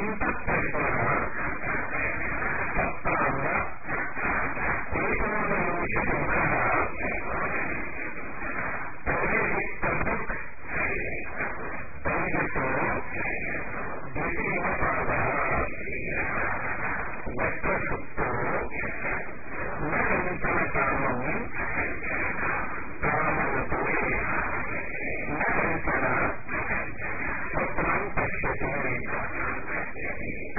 స్వప్నం పశ్యతి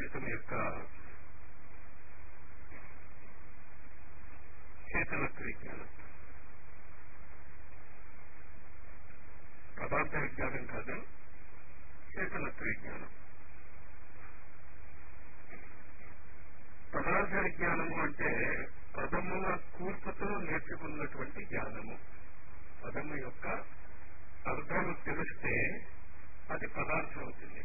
సంస్కృతం యొక్క చేతనత్వ విజ్ఞానం పదార్థ విజ్ఞానం కాదు చేతనత్వ విజ్ఞానం పదార్థ విజ్ఞానము అంటే పదముల కూర్పుతో నేర్చుకున్నటువంటి జ్ఞానము పదము యొక్క అర్థము తెలిస్తే అది పదార్థం అవుతుంది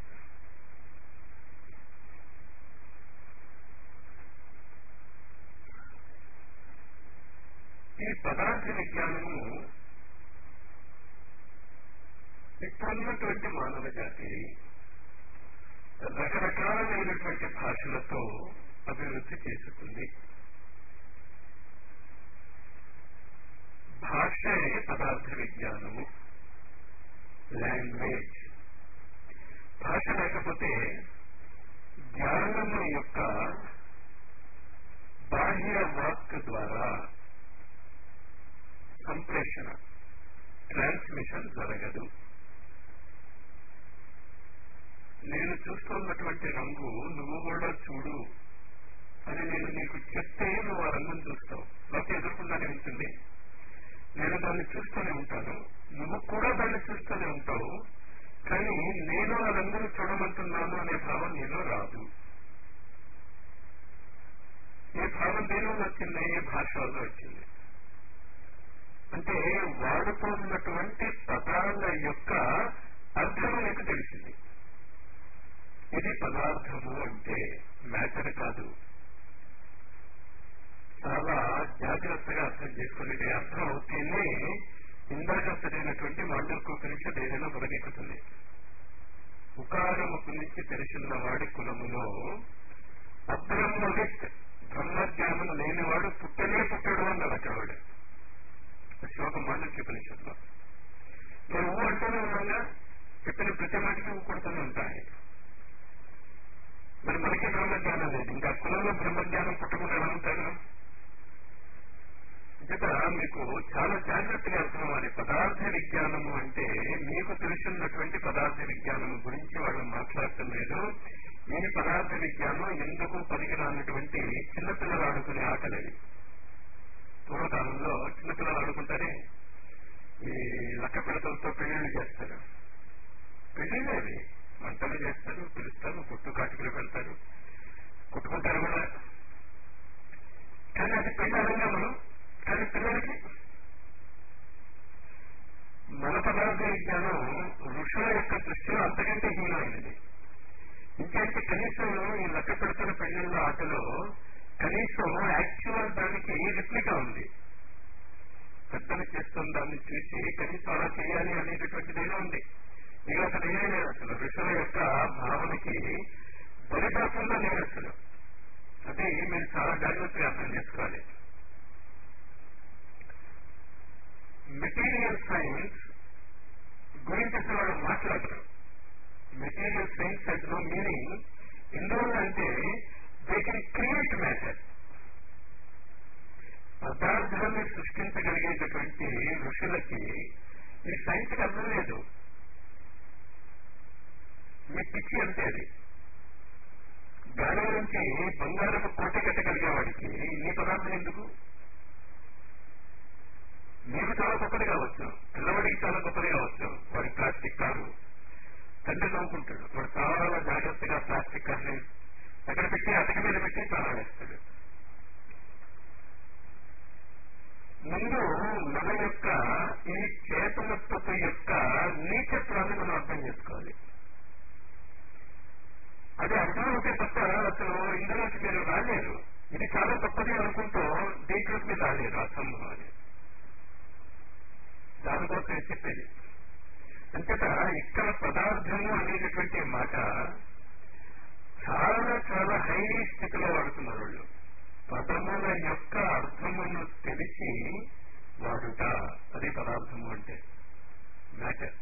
ఈ పదార్థ విజ్ఞానము ఇప్పుడున్నటువంటి మానవ జాతి రకరకాలైనటువంటి భాషలతో అభివృద్ధి చేసుకుంది భాషే పదార్థ విజ్ఞానము లాంగ్వేజ్ భాష లేకపోతే జ్ఞానము యొక్క బాహ్య వాక్ ద్వారా సంప్రేషణ ట్రాన్స్మిషన్ జరగదు నేను చూస్తున్నటువంటి రంగు నువ్వు కూడా చూడు అని నేను నీకు చెప్తే నువ్వు ఆ రంగును చూస్తావు లేకపోతే ఎదుర్కొండానే ఉంటుంది నేను దాన్ని చూస్తూనే ఉంటాను నువ్వు కూడా దాన్ని చూస్తూనే ఉంటావు కానీ నేను ఆ రంగును చూడమంటున్నాను అనే భావం నీలో రాదు ఏ భావం దేనిలో వచ్చింది ఏ భాష వల్ల వచ్చింది అంటే వాడుతున్నటువంటి పదాల యొక్క అర్థం నీకు తెలిసింది ఇది పదార్థము అంటే మ్యాటర్ కాదు చాలా జాగ్రత్తగా అర్థం చేసుకునేది అర్థం అవుతేనే ఇందాక చదివినటువంటి మాండూర్కోపనిషత్ ఏదైనా బురగెక్కుతుంది ఉకారముకు నుంచి తెలిసిన వాడి కులములో అబ్రహ్మవిత్ బ్రహ్మజ్ఞానం లేనివాడు పుట్టనే పుట్టడు అన్నాడు అక్కడ వాడు శ్లోకం మాండూర్కోపనిషత్తులో నేను ఊ అంటూనే ఉన్నాగా చెప్పిన ప్రతి మాటకి ఊ కొడుతూనే ఉంటాయి మరి మనకి బ్రహ్మజ్ఞానం లేదు ఇంకా కులంలో బ్రహ్మజ్ఞానం పుట్టకుండా ఎలా ఉంటారు చేత మీకు చాలా జాగ్రత్తగా అర్థం అవ్వాలి పదార్థ విజ్ఞానము అంటే మీకు తెలిసినటువంటి పదార్థ విజ్ఞానము గురించి వాళ్ళు మాట్లాడటం లేదు ఈ పదార్థ విజ్ఞానం ఎందుకు పనికిరానటువంటి చిన్నపిల్లలు ఆడుకునే ఆటలేవి పూర్వకాలంలో చిన్నపిల్లలు ఆడుకుంటారే ఈ లక్క పిడతలతో పెళ్లిళ్ళు చేస్తారు పెళ్లిళ్ళు అవి వంటలు చేస్తారు పిలుస్తారు కొట్టు కాటికలు పెడతారు కొట్టుకుంటారు కూడా కానీ అది పెళ్లి అనగా మనం కానీ పిల్లలకి మన పదార్థ విజ్ఞానం ఋషుల యొక్క దృష్టిలో అంతకంటే హీనమైనది ఇంకేంటి కనీసం ఈ లెక్క పెడుతున్న పెళ్లిళ్ళ ఆటలో కనీసం యాక్చువల్ దానికి రిప్లికా ఉంది పెద్దలు చేస్తున్న దాన్ని చూసి కనీసం అలా చేయాలి అనేటటువంటిది ఏదో ఉంది మీరు అసలు ఏమీ లేదు అసలు ఋషుల యొక్క భావనకి దరిదాపుల్లో లేదు అసలు అది మీరు చాలా జాగ్రత్తగా అర్థం చేసుకోవాలి మెటీరియల్ సైన్స్ గురించి అసలు వాళ్ళు మాట్లాడరు material science has no meaning ఎందువల్ల అంటే దే కెన్ క్రియేట్ మ్యాటర్ పదార్థాన్ని సృష్టించగలిగేటటువంటి ఋషులకి ఈ సైన్స్ కి అర్థం లేదు మీ పిచ్చి అంటే అది గాలి నుంచి బంగారపు కోట కట్టగలిగే వాడికి నీ పదార్థం ఎందుకు నీకు చాలా గొప్పది కావచ్చు పిల్లవాడికి చాలా గొప్పది కావచ్చు వాడి ప్లాస్టిక్ కారు తండ్రి నవ్వుకుంటాడు వాడు చాలా జాగ్రత్తగా ప్లాస్టిక్ కార్ని అక్కడ పెట్టి అతక మీద పెట్టి చాలా వేస్తాడు ముందు మన యొక్క ఈ చేతనత్వపు యొక్క నీచత్వాన్ని మనం అర్థం చేసుకోవాలి అది అర్థమవుతే తప్ప అసలు ఇందులోకి మీరు రాలేరు ఇది చాలా తప్పది అనుకుంటూ దీంట్లోకి మీరు రాలేరు అసంభవం అని దానికోసం చెప్పేది అంతటా ఇక్కడ పదార్థము అనేటటువంటి మాట చాలా చాలా హై స్థితిలో వాడుతున్నారు వాళ్ళు పదముల యొక్క అర్థమును తెలిసి వాడుట అది పదార్థము అంటే మ్యాటర్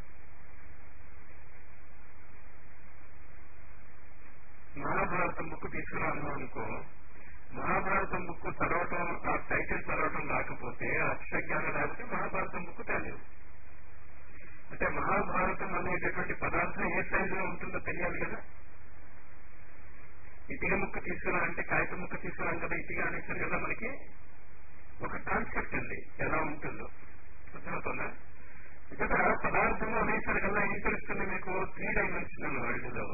మహాభారతం బుక్ తీసుకురాను అనుకో మహాభారతం బుక్ చదవటం ఆ టైటిల్ చదవటం రాకపోతే అక్షజ్ఞానం లేకపోతే మహాభారతం బుక్ తెలియదు అంటే మహాభారతం అనేటటువంటి పదార్థం ఏ సైజులో ఉంటుందో తెలియాలి కదా ఇటుక ముక్క తీసుకురా అంటే కాగితం ముక్క తీసుకురాం కదా ఇటుక అనేసారు కదా మనకి ఒక కాన్సెప్ట్ ఉంది ఎలా ఉంటుందో అర్థమవుతుందా ఇక్కడ పదార్థము అనేసరికల్లా ఏం తెలుస్తుంది మీకు త్రీ డైమెన్షనల్ వరల్డ్ లో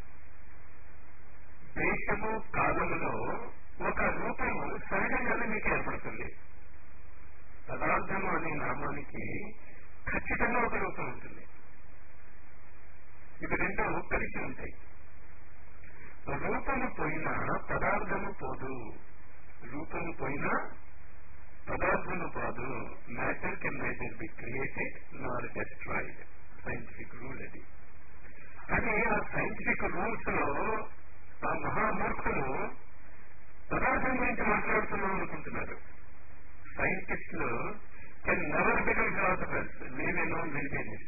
దేశము కాలములో ఒక రూపము సహజంగానే మీకు ఏర్పడుతుంది పదార్థము అనే నామానికి ఖచ్చితంగా ఒక రూపం ఉంటుంది ఇవి రెండు కలిసి ఉంటాయి రూపము పోయినా పదార్థము పోదు రూపము పోయినా పదార్థము పోదు matter can neither be created nor destroyed scientific rule అది కానీ ఆ సైంటిఫిక్ రూల్స్ లో ఆ మహామూర్ఖులు పదార్థం గురించి మాట్లాడుతున్నాం అనుకుంటున్నారు సైంటిస్టులు can never become philosophers leave non religionist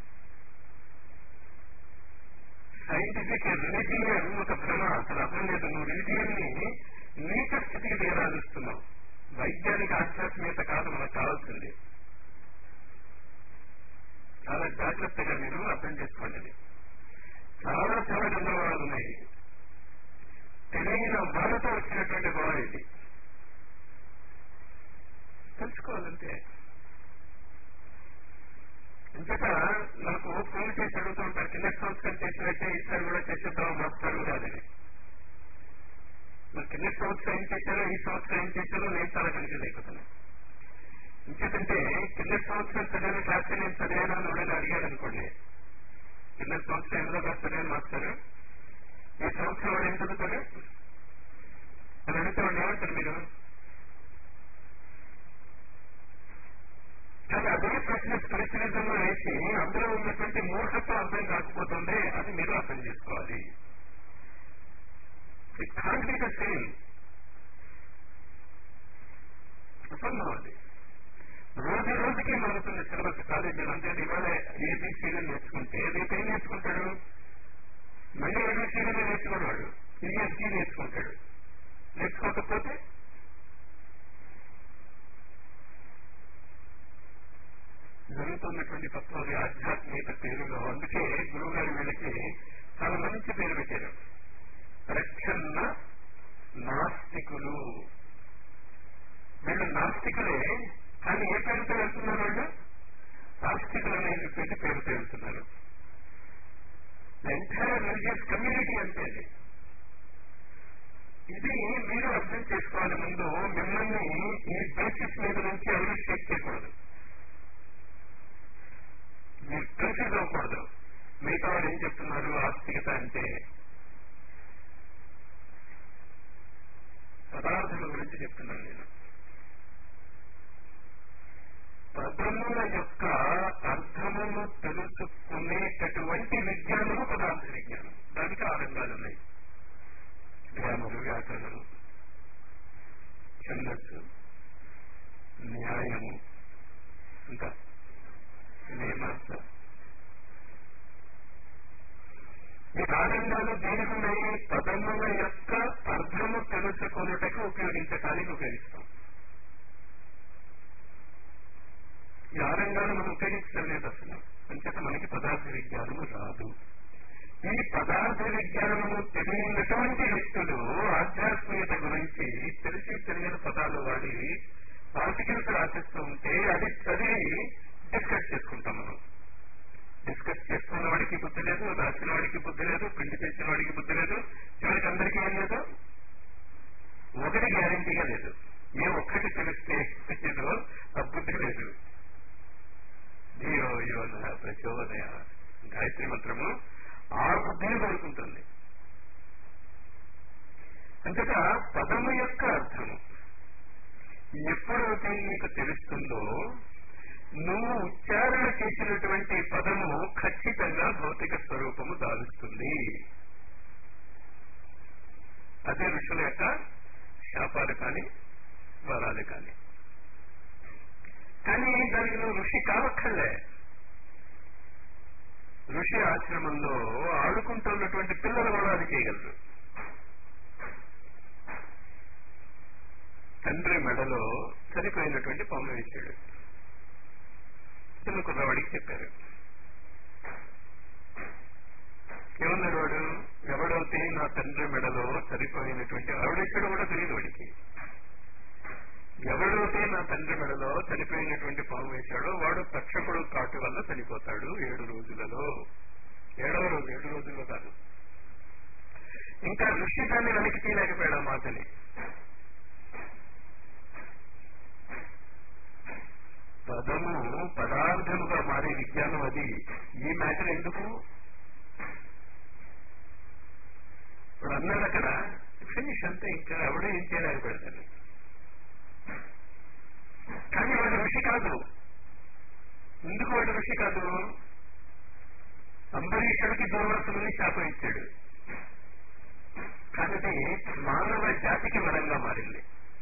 scientific religion ఒక భ్రమ అసలు అర్థం లేదు నువ్వు రిలీజియన్ ని నీచ స్థితికి దిగరాలిస్తున్నావు వైజ్ఞానిక ఆధ్యాత్మికత కాదు మనకు కావాల్సింది చాలా జాగ్రత్తగా మీరు అర్థం చేసుకోండి ఇది. చాలా చాలా గందరగోళాలు ఉన్నాయి తెలియని వాళ్ళతో వచ్చినటువంటి గొడవ ఇది తెలుసుకోవాలంటే ఇంతక నాకు ఫోన్ చేసి అడుగుతూ ఉంటారు కింద సంవత్సరం చేసినట్టే ఈసారి కూడా చేసేద్దాం మాస్టర్ కాదని మరి కింద సంవత్సరం ఏం చేశారో ఈ సంవత్సరం ఏం చేశారో నేను చాలా కన్ఫ్యూజ్ అయిపోతున్నాను ఇంకేంటంటే కింద సంవత్సరం చదివిన క్లాస్ నేను చదివాను అని ఎవరైనా అడిగారు అనుకోండి కింద సంవత్సరం ఎందులో క్లాస్ చదివాను మాస్టర్ ఈ సంవత్సరం వాడు ఏం చదువుతాడు అని అడిగితే వాడు ఏమంటారు మీరు కానీ అదే ప్రశ్న స్పిరిచువలిజంలో వేసి అందులో ఉన్నటువంటి మూర్ఖత్వం అర్థం కాకపోతుంది అది మీరు అర్థం చేసుకోవాలి it can't be the same అసంభవం అది రోజు రోజుకి మారుతుంది సిలబస్ కాలేజీలో అంటే ఇవాళ ఏబీసీలు నేర్చుకుంటే రేపు ఏం నేర్చుకుంటాడు మళ్ళీ ఏబీసీలు నేర్చుకున్నాడు ఈఎస్సీ నేర్చుకుంటాడు నేర్చుకోకపోతే జరుగుతున్నటువంటి తత్వాలు ఆధ్యాత్మిక పేరులో అందుకే గురువు గారు వీళ్ళకి చాలా మంచి పేరు పెట్టారు ప్రచ్ఛన్న నాస్తికులు వీళ్ళు నాస్తికులే కానీ ఏ పేరుతో వెళ్తున్నారు వాళ్ళు ఆస్తికులు అనేటువంటి పేరుతో వెళ్తున్నారు ఎంటైర్ రిలీజియస్ కమ్యూనిటీ అంటే అది ఇది మీరు అర్థం చేసుకోవాలి ముందు మిమ్మల్ని ఈ బేసిస్ మీద నుంచి ఎవరు షేక్ చేయకూడదు మీరు కన్ఫ్యూజ్ అవ్వకూడదు మిగతా వాళ్ళు ఏం చెప్తున్నారు ఆస్తికత అంటే పదార్థాల గురించి చెప్తున్నాను నేను పదముల యొక్క అర్థమును తెలుసుకునేటటువంటి విజ్ఞానము పదార్థ విజ్ఞానం దానికి ఆ రంగాలు ఉన్నాయి గ్రామరు వ్యాకరణము ఛందస్సు న్యాయము ఇంకా మీమాంస ఈ ఆనందాలు దేనికున్నాయి పదముల యొక్క అర్థము తెలుసుకొనుటకు ఉపయోగించటానికి ఉపయోగిస్తాం ఈ ఆనందాలు మనం ఉపయోగించడం లేదు అసలు అంచేత మనకి పదార్థ విజ్ఞానము రాదు ఈ పదార్థ విజ్ఞానము తెలియనటువంటి వ్యక్తులు ఆధ్యాత్మికత గురించి తెలిసి తెలియని పదాలు వాడి ఆర్టికల్స్ రాసిస్తూ ఉంటే అది చదివి డిస్కస్ చేసుకుంటాం మనం డిస్కస్ చేస్తున్న వాడికి బుద్ధి లేదు రాసిన వాడికి బుద్ధి లేదు పిండి తెచ్చిన వాడికి బుద్ధి లేదు చివరికి అందరికీ ఏం లేదు ఒకటి గ్యారంటీగా లేదు ఏ ఒక్కటి తెలిస్తే ఏదో ఆ బుద్ధి లేదు ధియో యో నః ప్రచోదయ గాయత్రి మంత్రము ఆ బుద్ధిని కోరుకుంటుంది అంతటా పదము యొక్క అర్థము ఎప్పుడైతే నీకు తెలుస్తుందో నువ్వు ఉచ్చారణ చేసినటువంటి పదము ఖచ్చితంగా భౌతిక స్వరూపము దాలుస్తుంది అదే ఋషుల యొక్క శాపాలు కానీ వరాలు కానీ కానీ దానికి నువ్వు ఋషి కావక్కర్లే ఋషి ఆశ్రమంలో ఆడుకుంటున్నటువంటి పిల్లలు కూడా అది చేయగలరు తండ్రి మెడలో చనిపోయినటువంటి పాము వేశాడు చిన్న కుర్రవాడికి చెప్పారు ఏమన్నాడు వాడు ఎవడైతే నా తండ్రి మెడలో చనిపోయినటువంటి ఆవిడెక్కడ కూడా తెలియదు వాడికి ఎవడైతే నా తండ్రి మెడలో చనిపోయినటువంటి పాము వేశాడో వాడు తక్షకుడు కాటు వల్ల చనిపోతాడు ఏడు రోజులలో ఏడవ రోజు ఏడు రోజుల్లో కాదు ఇంకా ఋషి దాన్ని వెనక్కి తీయలేకపోయాడు ఆ మాటని పదము పదార్థముగా మారే విజ్ఞానం అది ఈ మ్యాటర్ ఎందుకు ఇప్పుడు అన్నాడు అక్కడ ఫినిష్ అంతే ఇంకా ఎవడో ఏం చేయలేకపోయాడు కానీ వాడు ఋషి కాదు ఎందుకు వాడు ఋషి కాదు అంబరీషుడికి దూర్వాసుని శాపం ఇచ్చాడు కానీ అది మానవ జాతికి వరంగా మారింది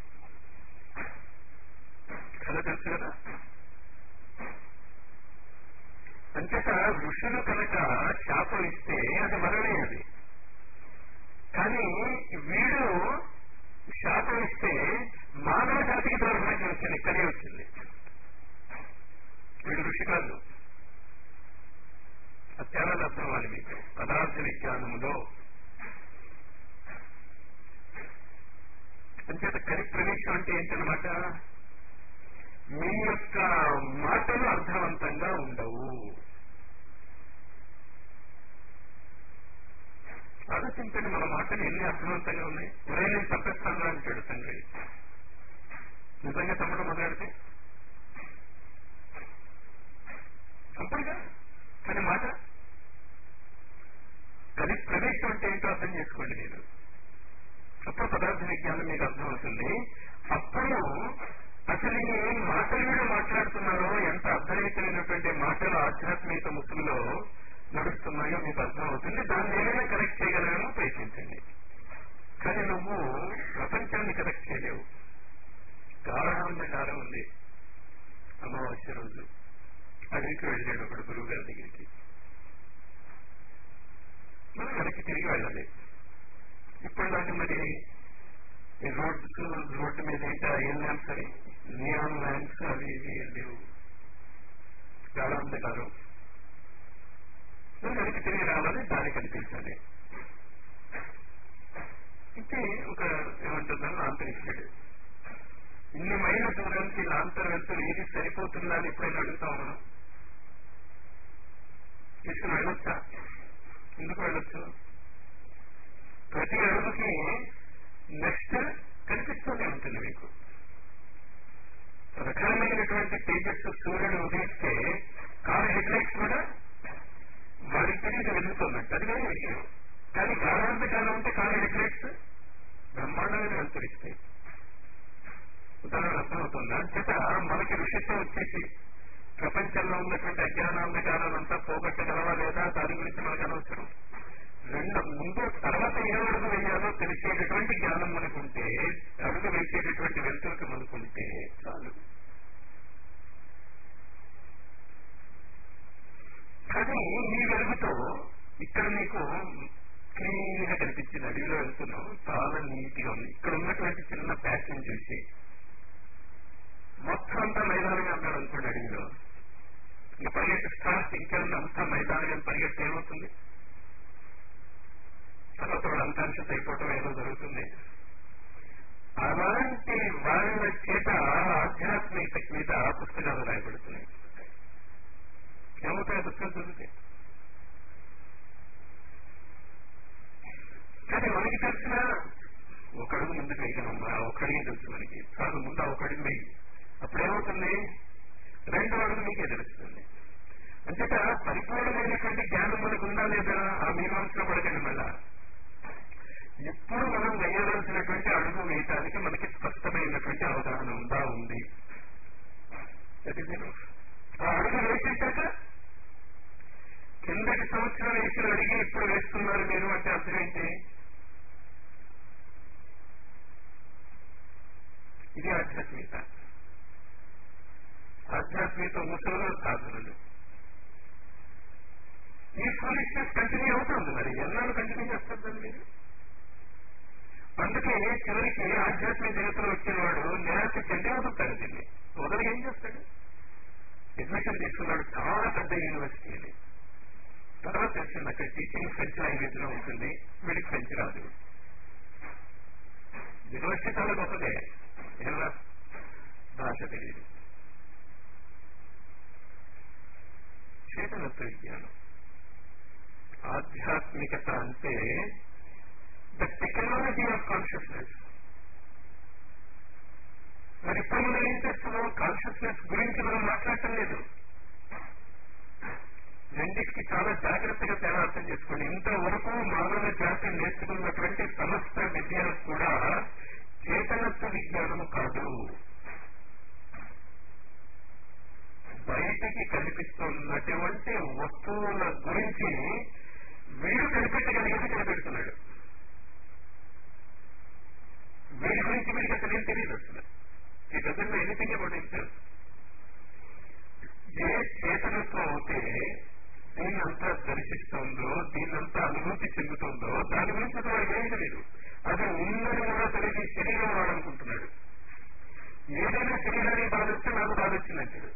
కదా తెలుసు కదా అంచేత ఋషులు కనుక శాపం ఇస్తే అది వరమే అది కానీ వీడు శాపం ఇస్తే మానవ జాతికి దౌర్భాగ్యం వచ్చింది ఇక్కడే వచ్చింది వీడు ఋషి కాదు అత్యారాలు అర్థం అవ్వాలి మీకు పదార్థ విజ్ఞానములో అంచేత కలి ప్రవేశం అంటే ఏంటనమాట మీ యొక్క మాటలు అర్థవంతంగా ఉండవు ఆలోచించండి మన మాటలు ఎన్ని అర్థవంతంగా ఉన్నాయి ఒరే నేను తప్పిస్తాను అంటాడు తండ్రి నిజంగా తప్పడం మొదలెడితే తప్పడుగా కానీ మాట కలి ప్రవేశం అంటే ఏంటో అర్థం చేసుకోండి మీరు అప్పుడు పదార్థ విజ్ఞానం మీకు అర్థమవుతుంది అప్పుడు అసలు ఈ మాటలు మీద మాట్లాడుతున్నారో ఎంత అర్థరహితమైనటువంటి మాటలు ఆధ్యాత్మిక ముసుగులో నడుస్తున్నాయో మీకు అర్థమవుతుంది దాన్ని ఏదైనా కరెక్ట్ చేయగలమో ప్రయత్నించండి కానీ నువ్వు ప్రపంచాన్ని కరెక్ట్ చేయలేవు గాఢాంధకారం ఉంది అమావాస్య రోజు అడవికి వెళ్ళాడు ఒకడు గురువు గారి దగ్గరికి మనం వెనక్కి తిరిగి వెళ్ళాలి ఇప్పుడు దాన్ని మరి ఈ రోడ్స్ రోడ్డు మీద ఏంటా ఏం ల్యాంప్స్ అని నియాన్ ల్యాంప్స్ అవి ఇవి ఏం లేవు గాఢాంధకారం నువ్వు వెనక్కి తిరిగి రావాలి దారి కనిపించాలి ఇంకే ఒక ఏమంటున్నాను లాంతర్ ఇచ్చాడు ఇన్ని మైళ్ళ దూరానికి లాంతర్ వెళ్తూ ఏది సరిపోతుందా అని ఎప్పుడైనా అడుగుతాం మనం తీసుకుని వెళ్ళొచ్చా ఎందుకు వెళ్ళొచ్చు ప్రతి అడుగుకి నెక్స్ట్ కనిపిస్తూనే ఉంటుంది మీకు రకరమైనటువంటి తేజస్సు సూర్యుడు ఉదయిస్తే కారు హెడ్లైట్స్ కూడా వారికి తెలియదు వెళ్తున్నట్టు అది వేరే విషయం కానీ కాలాంత కాలం ఉంటే కారు హెడ్లైట్స్ బ్రహ్మాండంగా వెళ్తురిస్తాయి ఉదాహరణ అర్థమవుతుందా చేత మనకి ఋషిత్వం వచ్చేసి ప్రపంచంలో ఉన్నటువంటి అజ్ఞానాంధకారాలంతా పోగొట్టగలవా లేదా దాని గురించి మనకు అనవసరం రెండు ముందు తర్వాత ఏ అడుగు వేయాలో తెలిసేటటువంటి జ్ఞానం మనకుంటే అడుగు వేసేటటువంటి వెలుతురుకు మనకుంటే చాలు కానీ ఈ వెలుగుతో ఇక్కడ నీకు క్లీన్ గా కనిపించింది అడవిలో వెళ్తున్నాం చాలా నీట్ గా ఉంది ఇక్కడ ఉన్నటువంటి చిన్న ప్యాషన్ చూసి మొత్తం అంతా మైదానంగా అన్నాడు అనుకోండి అడవిలో ఇంకా పరిగెత్తి స్టార్ట్ ఇంకేమన్నా అంతా మైదానంగా పరిగెత్తి ఏమవుతుంది తర్వాత వాడు అంకాంక్షత అయిపోవటం ఏదో జరుగుతుంది అలాంటి వాళ్ళ చేత ఆధ్యాత్మికత మీద పుస్తకాలు రాయబడుతున్నాయి ఏమవుతాయి పుస్తకాలు చదివితే కానీ మనకి తెలిసిన ఒక అడుగు ముందుకు వేయగలమ్మా ఒకడిగే తెలుసు మనకి కాదు ముందు ఒక అడుగు వేయి అప్పుడేమవుతుంది రెండో అడుగు మీకే తెలుస్తుంది అంచేత పరిపూర్ణమైనటువంటి జ్ఞానం మనకు ఉందా లేదా ఆ మీమాంసలో పడకండి మళ్ళా ఎప్పుడు మనం వేయవలసినటువంటి అడుగు వేయటానికి మనకి స్పష్టమైనటువంటి అవగాహన ఉందా ఉంది ఆ అడుగు వేసేసాక కిందటి సంవత్సరం వేసిన అడిగి ఇప్పుడు వేస్తున్నారు మీరు అంటే అర్థం ఏంటి ఇది ఆధ్యాత్మికత ఆధ్యాత్మిక ముసలు సాధనలు ఈ ఫూలిష్నెస్ కంటిన్యూ అవుతుంది మరి ఎన్నాళ్ళు కంటిన్యూ చేస్తారు మీరు అందుకే చివరికి ఆధ్యాత్మిక జగత్తులో వచ్చిన వాడు నిరాశ చెంది వదులుతాడు దీన్ని వదలు ఏం చేస్తాడు అడ్మిషన్ తీసుకున్నాడు చాలా పెద్ద యూనివర్సిటీ అని తర్వాత తెలిసింది అక్కడ టీచింగ్ ఫ్రెంచ్ లాంగ్వేజ్ లో ఉంటుంది వీడికి ఫ్రెంచ్ రాదు యూనివర్సిటీ చాలా గొప్పదే ఏమన్నా భాష తెలియదు చేతనత్వ విజ్ఞానం ఆధ్యాత్మికత అంటే ద టెక్నాలజీ ఆఫ్ కాన్షియస్నెస్ మరి ఇప్పుడు మనం ఏం చేస్తున్నాం కాన్షియస్నెస్ గురించి మనం మాట్లాడటం లేదు రెండింటికి చాలా జాగ్రత్తగా తేడా అర్థం చేసుకోండి ఇంతవరకు మానవ జాతి నేర్చుకున్నటువంటి సమస్త విద్య కూడా చేతనత్వ విజ్ఞానము కాదు బయటికి కనిపిస్తున్నటువంటి వస్తువుల గురించి వీడు కనిపెట్టగలిగేది కనిపెడుతున్నాడు వీడి గురించి వీడికి అసలు ఏం తెలియదు అసలు ఈ డజన్ ఎనీథింగ్ అబౌట్ హిమ్సెల్ఫ్ ఏ చేతనత్వం అయితే దీన్నంతా దర్శిస్తుందో దీన్నంతా అనుభూతి చెందుతుందో దాని గురించి అసలు వాడికి ఏమీ తెలియదు అది ఉందని కూడా తెలియదు శరీరం వాడనుకుంటున్నాడు ఏదైనా శరీరానికి బాధ వస్తే నాకు బాధ వచ్చిందంటాడు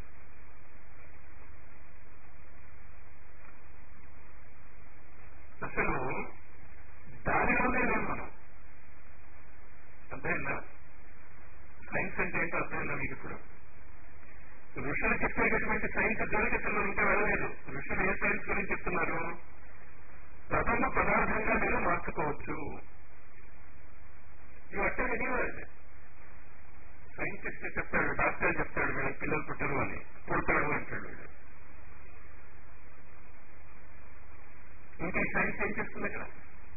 అసలు దానిలోనే లేవు మనం అర్థమైందా సైన్స్ అంటే ఏంటో అర్థమైందా మీకు ఇప్పుడు ఋషులు చెప్పేటటువంటి సైన్స్ జరుగుతున్న ఇంకా వెళ్ళలేదు ఋషులు ఏ సైన్స్ గురించి చెప్తున్నారు ప్రథమ పదార్థంగా మీరు మార్చుకోవచ్చు ఇవి అట్టే వినేవాళ్ళు సైంటిస్ట్ చెప్తాడు డాక్టర్ చెప్తాడు వీళ్ళకి పిల్లలు పుట్టరు అని పుడతాడు అంటాడు వీడు ఇంకా ఈ సైన్స్ ఏం చేస్తుంది ఇక్కడ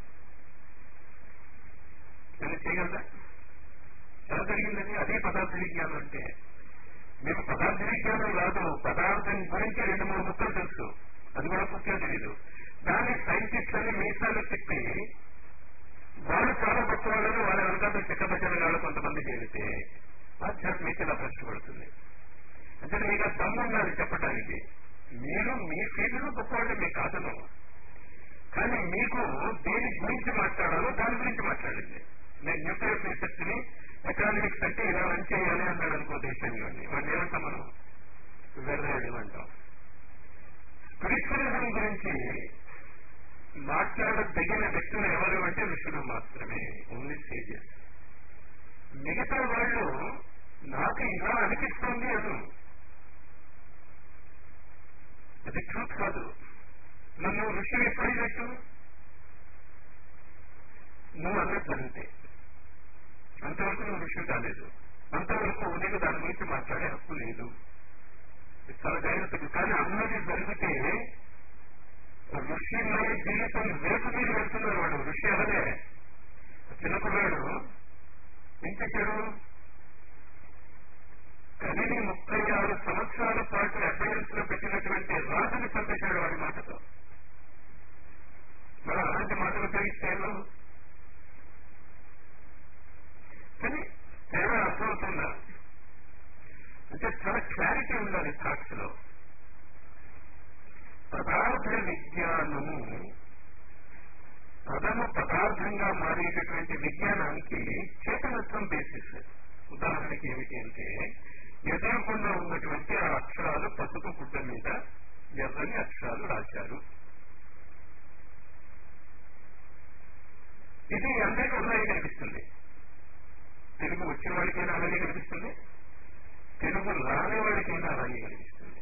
నేను చేయగలరా ఎలా జరిగిందని అదే పదార్థ విజ్ఞానం అంటే మీకు పదార్థ విజ్ఞానం రాదు పదార్థం గురించి రెండు మూడు ముక్కలు తెలుసు అది కూడా పూర్తిగా తెలియదు దాన్ని సైంటిస్టులని మీసాలు చెప్పి వాళ్ళు చాలా గొప్ప వాళ్ళని వాళ్ళ వెనకాల చెక్కబట్టిన వాళ్ళు కొంతమంది చేరితే ఆధ్యాత్మిక ఇలా కష్టపడుతుంది అంటే మీకు ఆ దమ్ము ఉండాలి చెప్పడానికి మీరు మీ ఫీల్డ్లో గొప్పవాళ్ళే మీ కాదను కానీ మీకు దేని గురించి మాట్లాడాలో దాని గురించి మాట్లాడింది నేను న్యూక్లియర్ రీసెర్చ్ ని ఎకనామిక్స్ అంటే ఇలా రన్ చేయాలి అన్నాడు అనుకో దేశంలోని వాడిని ఏమంటాం మనం వెర్రాడు అంటాం స్పిరిచువలిజం గురించి మాట్లాడదగిన వ్యక్తులు ఎవరు అంటే ఋషులు మాత్రమే ఓన్లీ సేజెస్ మిగతా వాళ్ళు నాకు ఇలా అనిపిస్తుంది అను అది ట్రూత్ కాదు నన్ను ఋషి ఎప్పుడైనట్టు నువ్వు అన్నట్టు అంతే అంతవరకు నువ్వు ఋషి కాలేదు అంతవరకు నీకు దాని గురించి మాట్లాడే హక్కు లేదు చాలా జాగ్రత్తగా కానీ అన్నది జరిగితే ఋషిమయ జీవితం వేపు మీద వెళ్తున్నారు వాడు ఋషి అవదే చిన్నపిల్లాడు ఏం చేశాడు కలిని ముప్పై ఆరు సంవత్సరాల పాటు అడ్వైన్స్ లో పెట్టినటువంటి రాజుని పంపించాడు వాడి మాటతో మరి అలాంటి మాటలు ఉపయోగిస్తాను కానీ తేడా అర్థమవుతుందా అంటే చాలా క్లారిటీ ఉండాలి థాట్స్ లో పదార్థ విజ్ఞానము ప్రథమ పదార్థంగా మారేటటువంటి విజ్ఞానానికి చేతనత్వం బేసిస్ ఉదాహరణకి ఏమిటి అంటే ఎదురకుండా ఉన్నటువంటి ఆ అక్షరాలు పసుపు గుడ్డ మీద ఎర్రని అక్షరాలు రాశారు ఇది అందరికీ అలాగే కనిపిస్తుంది తెలుగు వచ్చిన వాడికైనా అలాగే కనిపిస్తుంది తెలుగు రాని వాడికైనా అలాగే కనిపిస్తుంది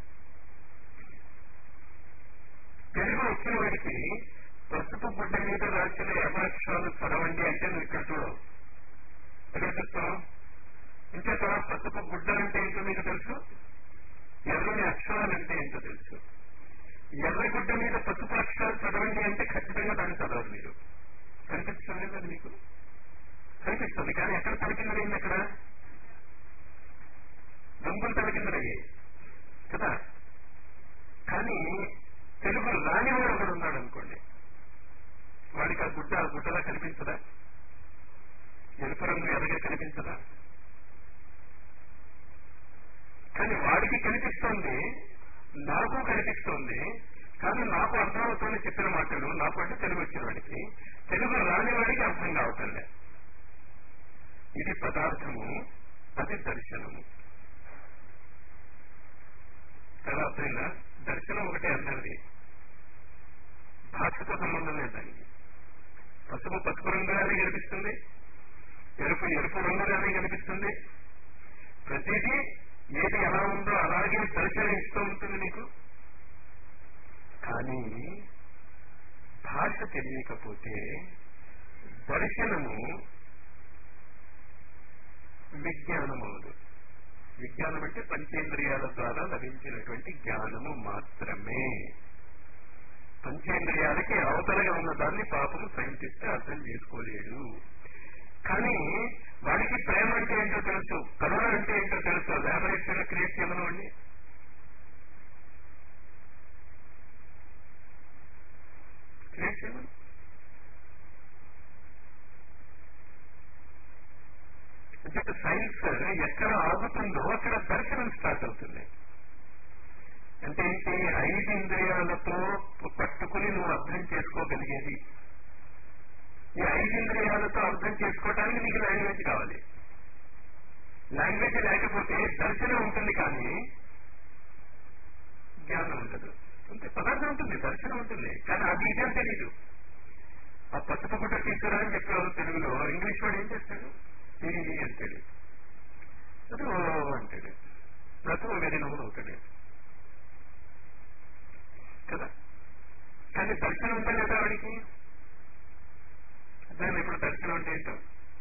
తెలుగు వచ్చిన వాడికి పసుపు గుడ్డ మీద రాసిన యథాక్షరాలు చదవండి అంటే నువ్వు ఇక్కడ చూడవు ఎక్కడ చూస్తావు ఇంకేత పసుపు గుడ్డ అంటే ఏంటో మీకు తెలుసు ఎర్రని అక్షరాలు అంటే ఏంటో తెలుసు ఎర్రగుడ్డ మీద పసుపు అక్షరాలు చదవండి అంటే ఖచ్చితంగా దాన్ని చదవరు మీరు కనిపిస్తుంది కదా మీకు కనిపిస్తుంది కానీ ఎక్కడ తలకిందలైంది అక్కడ రంగులు తలకిందలయ్యాయి కదా కానీ తెలుగు రానివాడు ఒకడు ఉన్నాడు అనుకోండి వాడికి ఆ గుడ్డ ఆ గుడ్డలా కనిపించదా ఎరుపు రంగు ఎర్రగా కనిపించదా కానీ వాడికి కనిపిస్తోంది నాకు కనిపిస్తోంది కానీ నాకు అర్థమవుతుంది చెప్పిన మాటలు నాకు అంటే తెలుగు వచ్చిన వాడికి తెలుగు రాని వాడికి అర్థం కావటంలే ఇది పదార్థము అది దర్శనము ఎలా అర్థమైందా దర్శనం ఒకటే అందరిది భాష తెలియకపోతే దర్శనము విజ్ఞానం అవదు విజ్ఞానం అంటే పంచేంద్రియాల ద్వారా లభించినటువంటి జ్ఞానము మాత్రమే పంచేంద్రియాలకి అవతలగా ఉన్న దాన్ని పాపము సైంటిస్ట్ అర్థం చేసుకోలేడు కానీ వాడికి ప్రేమ అంటే ఏంటో తెలుసు కరుణ అంటే ఏంటో తెలుసు లాబొరేటరీలో క్రియేట్ చేయమనండి క్రియేట్ చేయమని అంటే సైన్స్ ఎక్కడ ఆగుతుందో అక్కడ దర్శనం స్టార్ట్ అవుతుంది అంటే ఏంటి ఐదు ఇంద్రియాలతో పట్టుకుని నువ్వు అర్థం చేసుకోగలిగేది ఈ ఐదు ఇంద్రియాలతో అర్థం చేసుకోవడానికి నీకు లాంగ్వేజ్ కావాలి లాంగ్వేజ్ లేకపోతే దర్శనం ఉంటుంది కానీ జ్ఞానం ఉండదు అంటే పదార్థం ఉంటుంది దర్శనం ఉంటుంది కానీ అది ఇదేం తెలీదు ఆ పసుపు గుట్ట తీసుకురా అని చెప్పేవారు తెలుగులో ఇంగ్లీష్ వాడు ఏం చేస్తాడు ఇది అంటాడు అది ఓ అంటాడు ప్రతి వేరే నవ్వులు అవుతాడు కదా కానీ దర్శనం ఉందా లేదా వాడికి దాని ఇప్పుడు దర్శనం అంటే ఏంటో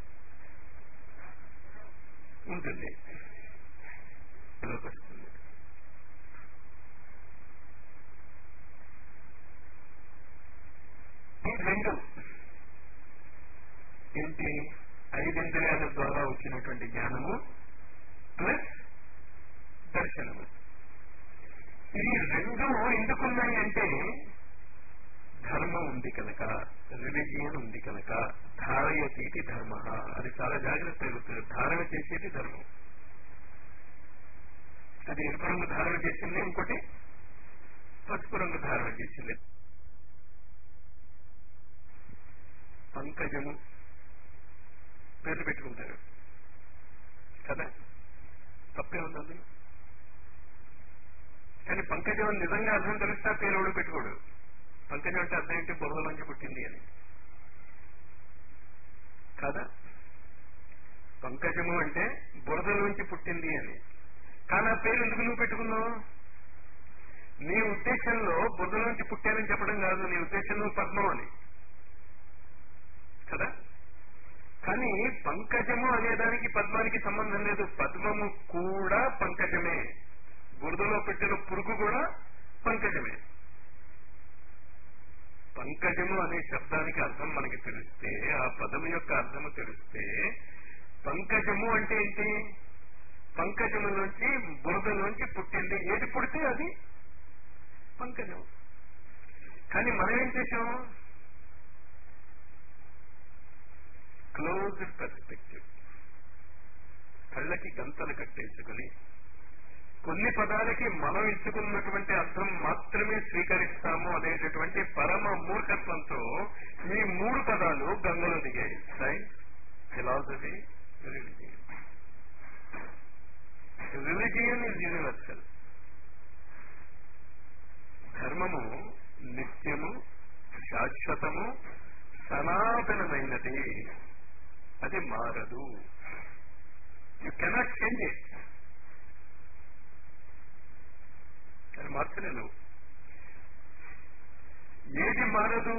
ఉంటుంది వస్తుంది ఈ రెండు ఏంటి ఐదింద్రియాల ద్వారా వచ్చినటువంటి జ్ఞానము ప్లస్ దర్శనము ఈ రెండు ఎందుకున్నాయి అంటే ధర్మం ఉంది కనుక రిలిజియన్ ఉంది కనుక ధారయతీతి ధర్మ అది చాలా జాగ్రత్త ధారణ చేసేది ధర్మం అది ఎరుపు రంగు ధారణ చేసింది ఇంకోటి పసుపు రంగు ధారణ చేసింది పంకజము పేర్లు పెట్టుకుంటారు కదా తప్పే ఉంది అందులో కానీ పంకజం నిజంగా అర్థం తెలిస్తే ఆ పేరు ఎవడు పెట్టుకోడు పంకజం అంటే అర్థం ఏంటి బురదలోంచి పుట్టింది అని కదా పంకజము అంటే బురదలోంచి పుట్టింది అని కానీ ఆ పేరు ఎందుకు నువ్వు పెట్టుకున్నావు నీ ఉద్దేశంలో బురదలోంచి పుట్టానని చెప్పడం కాదు నీ ఉద్దేశంలో పద్మం అని కదా కానీ పంకజము అనేదానికి పద్మానికి సంబంధం లేదు పద్మము కూడా పంకజమే బురదలో పెట్టిన పురుగు కూడా పంకజమే పంకజము అనే శబ్దానికి అర్థం మనకి తెలిస్తే ఆ పదము యొక్క అర్థము తెలిస్తే పంకజము అంటే ఏంటి పంకజము నుంచి బురద నుంచి పుట్టింది ఏది పుడితే అది పంకజం కానీ మనం ఏం చేసాం క్లోజ్డ్ పర్స్పెక్టివ్ కళ్ళకి గంతలు కట్టేసుకుని కొన్ని పదాలకి మనం ఇచ్చుకున్నటువంటి అర్థం మాత్రమే స్వీకరిస్తాము అనేటటువంటి పరమ మూర్ఖత్వంతో ఈ మూడు పదాలు గంగలో దిగాయి science philosophy religion religion is universal ధర్మము నిత్యము శాశ్వతము సనాతనమైనది అది మారదు యు కెనాట్ చేంజ్ ఇట్ అది మార్చలేను ఏది మారదు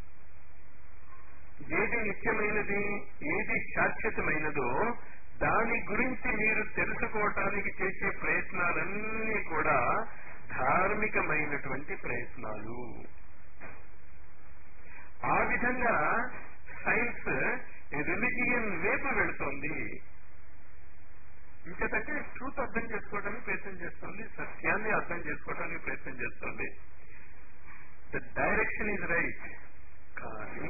ఏది నిత్యమైనది ఏది శాశ్వతమైనదో దాని గురించి మీరు తెలుసుకోవటానికి చేసే ప్రయత్నాలన్నీ కూడా ధార్మికమైనటువంటి ప్రయత్నాలు ఆ విధంగా సైన్స్ రిలిజియన్ వైపు వెళుతోంది ఇంకేటంటే ట్రూత్ అర్థం చేసుకోవడానికి ప్రయత్నం చేస్తుంది సత్యాన్ని అర్థం చేసుకోవడానికి ప్రయత్నం చేస్తుంది ద డైరెక్షన్ ఈజ్ రైట్ కానీ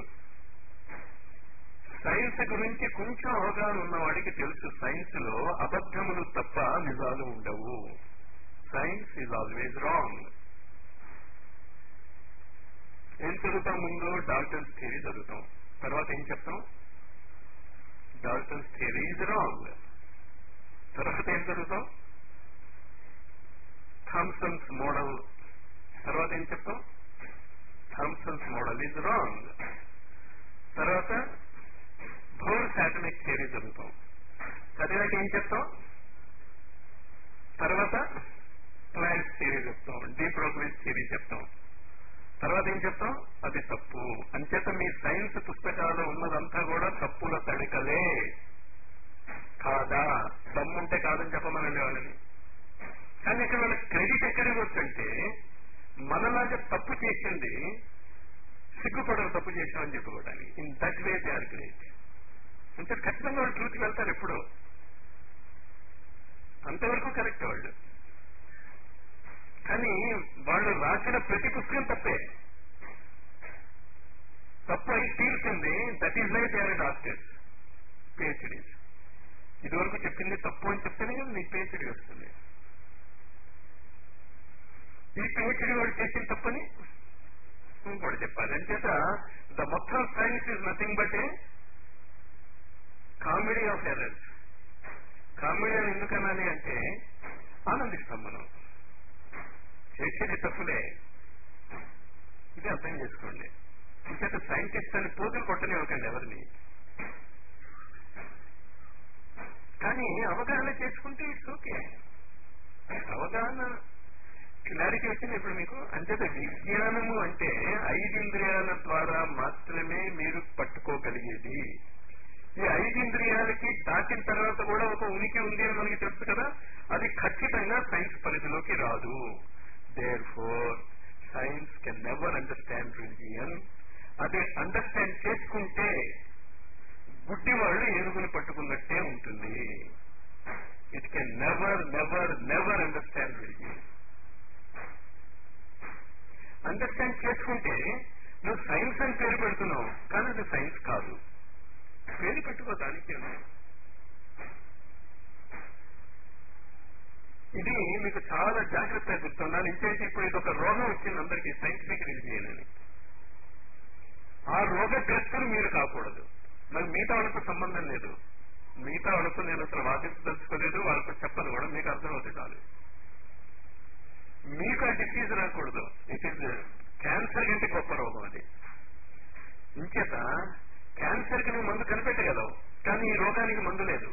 సైన్స్ గురించి కొంచెం అవగాహన ఉన్న వాడికి తెలుసు సైన్స్ లో అబద్ధములు తప్ప నిజాలు ఉండవు సైన్స్ ఈజ్ ఆల్వేజ్ రాంగ్ ఏం చదువుతాం ముందు డాల్టన్స్ థియరీ చదువుతాం తర్వాత ఏం చెప్తాం డాల్టన్స్ థియరీ ఈజ్ రాంగ్ తర్వాత ఏం చదువుతాం థామ్సన్స్ మోడల్ తర్వాత ఏం చెప్తాం థామ్సన్స్ మోడల్ ఈజ్ రాంగ్ తర్వాత భోర్స్ అటామిక్ థియరీ చదువుతాం చదివాక ఏం చెప్తాం తర్వాత ప్లాంట్స్ థియరీ చెప్తాం డీప్ ప్రోగ్రెస్ థియరీ చెప్తాం తర్వాత ఏం చెప్తాం అది తప్పు అంచేత మీ సైన్స్ పుస్తకాలు ఉన్నదంతా కూడా తప్పుల తడికలే కాదా దమ్ముంటే కాదని చెప్పమనండి వాళ్ళని కానీ ఇక్కడ వాళ్ళకి క్రెడిట్ ఎక్కడికి వచ్చంటే మనలాగా తప్పు చేసింది సిగ్గుపడరు తప్పు చేసామని చెప్పుకోవడానికి in that way they are great అంటే ఖచ్చితంగా వాళ్ళు ట్రూత్కి వెళ్తారు ఎప్పుడో అంతవరకు కరెక్ట్ వాళ్ళు కానీ వాళ్ళు రాసిన ప్రతి పుస్తకం తప్పే తప్పు అయి తీరుతుంది that is like they are doctors PhDs ఇదివరకు చెప్పింది తప్పు అని చెప్తేనే కదా నీకు పిహెచ్డీ వస్తుంది ఈ పిహెచ్డీ వాడు చేసిన తప్పని ఇంకోటి చెప్పాలి అంచేత ద మొత్తం science is nothing but a comedy of errors comedy అని ఎందుకు అనాలి అంటే ఆనందిస్తాం మనం చేసేది తప్పులే ఇది అర్థం చేసుకోండి ఇంకేత సైంటిస్ట్ అని పోతులు కొట్టనివ్వకండి ఎవరిని కానీ అవగాహన చేసుకుంటే ఇట్స్ ఓకే అవగాహన క్లారిటీ వచ్చింది ఇప్పుడు మీకు అంచేత విజ్ఞానము అంటే ఐదింద్రియాల ద్వారా మాత్రమే మీరు పట్టుకోగలిగేది ఈ ఐదింద్రియాలకి దాటిన తర్వాత కూడా ఒక ఉనికి ఉంది అని మనకి తెలుసు కదా అది ఖచ్చితంగా సైన్స్ పరిధిలోకి రాదు therefore science can never understand religion అది అండర్స్టాండ్ చేసుకుంటే గుడ్డి వాళ్ళు ఏనుగుని పట్టుకున్నట్టే ఉంటుంది it can never never never understand religion understand చేసుకుంటే నువ్వు సైన్స్ అని పేరు పెడుతున్నావు కానీ అది సైన్స్ కాదు పేరు పెట్టుకో దానికి ఇది మీకు చాలా జాగ్రత్తగా గుర్తున్నాను ఇంకేంటి ఇప్పుడు ఇది ఒక రోగం వచ్చింది అందరికీ సైంటిఫిక్ రిలీజియన్ అని ఆ రోగగ్రస్తులు మీరు కాకూడదు మరి మిగతా వాళ్ళతో సంబంధం లేదు మిగతా వాళ్ళతో నేను అసలు వాదించదలుచుకోలేదు వాళ్ళతో చెప్పను కూడా మీకు అర్థమవుతుంది చాలు మీకు ఆ డిసీజ్ రాకూడదు ఇట్ ఈస్ క్యాన్సర్ కంటే గొప్ప రోగం అది ఇంచేత క్యాన్సర్ కి నువ్వు మందు కనిపెట్టగలవు కానీ ఈ రోగానికి మందు లేదు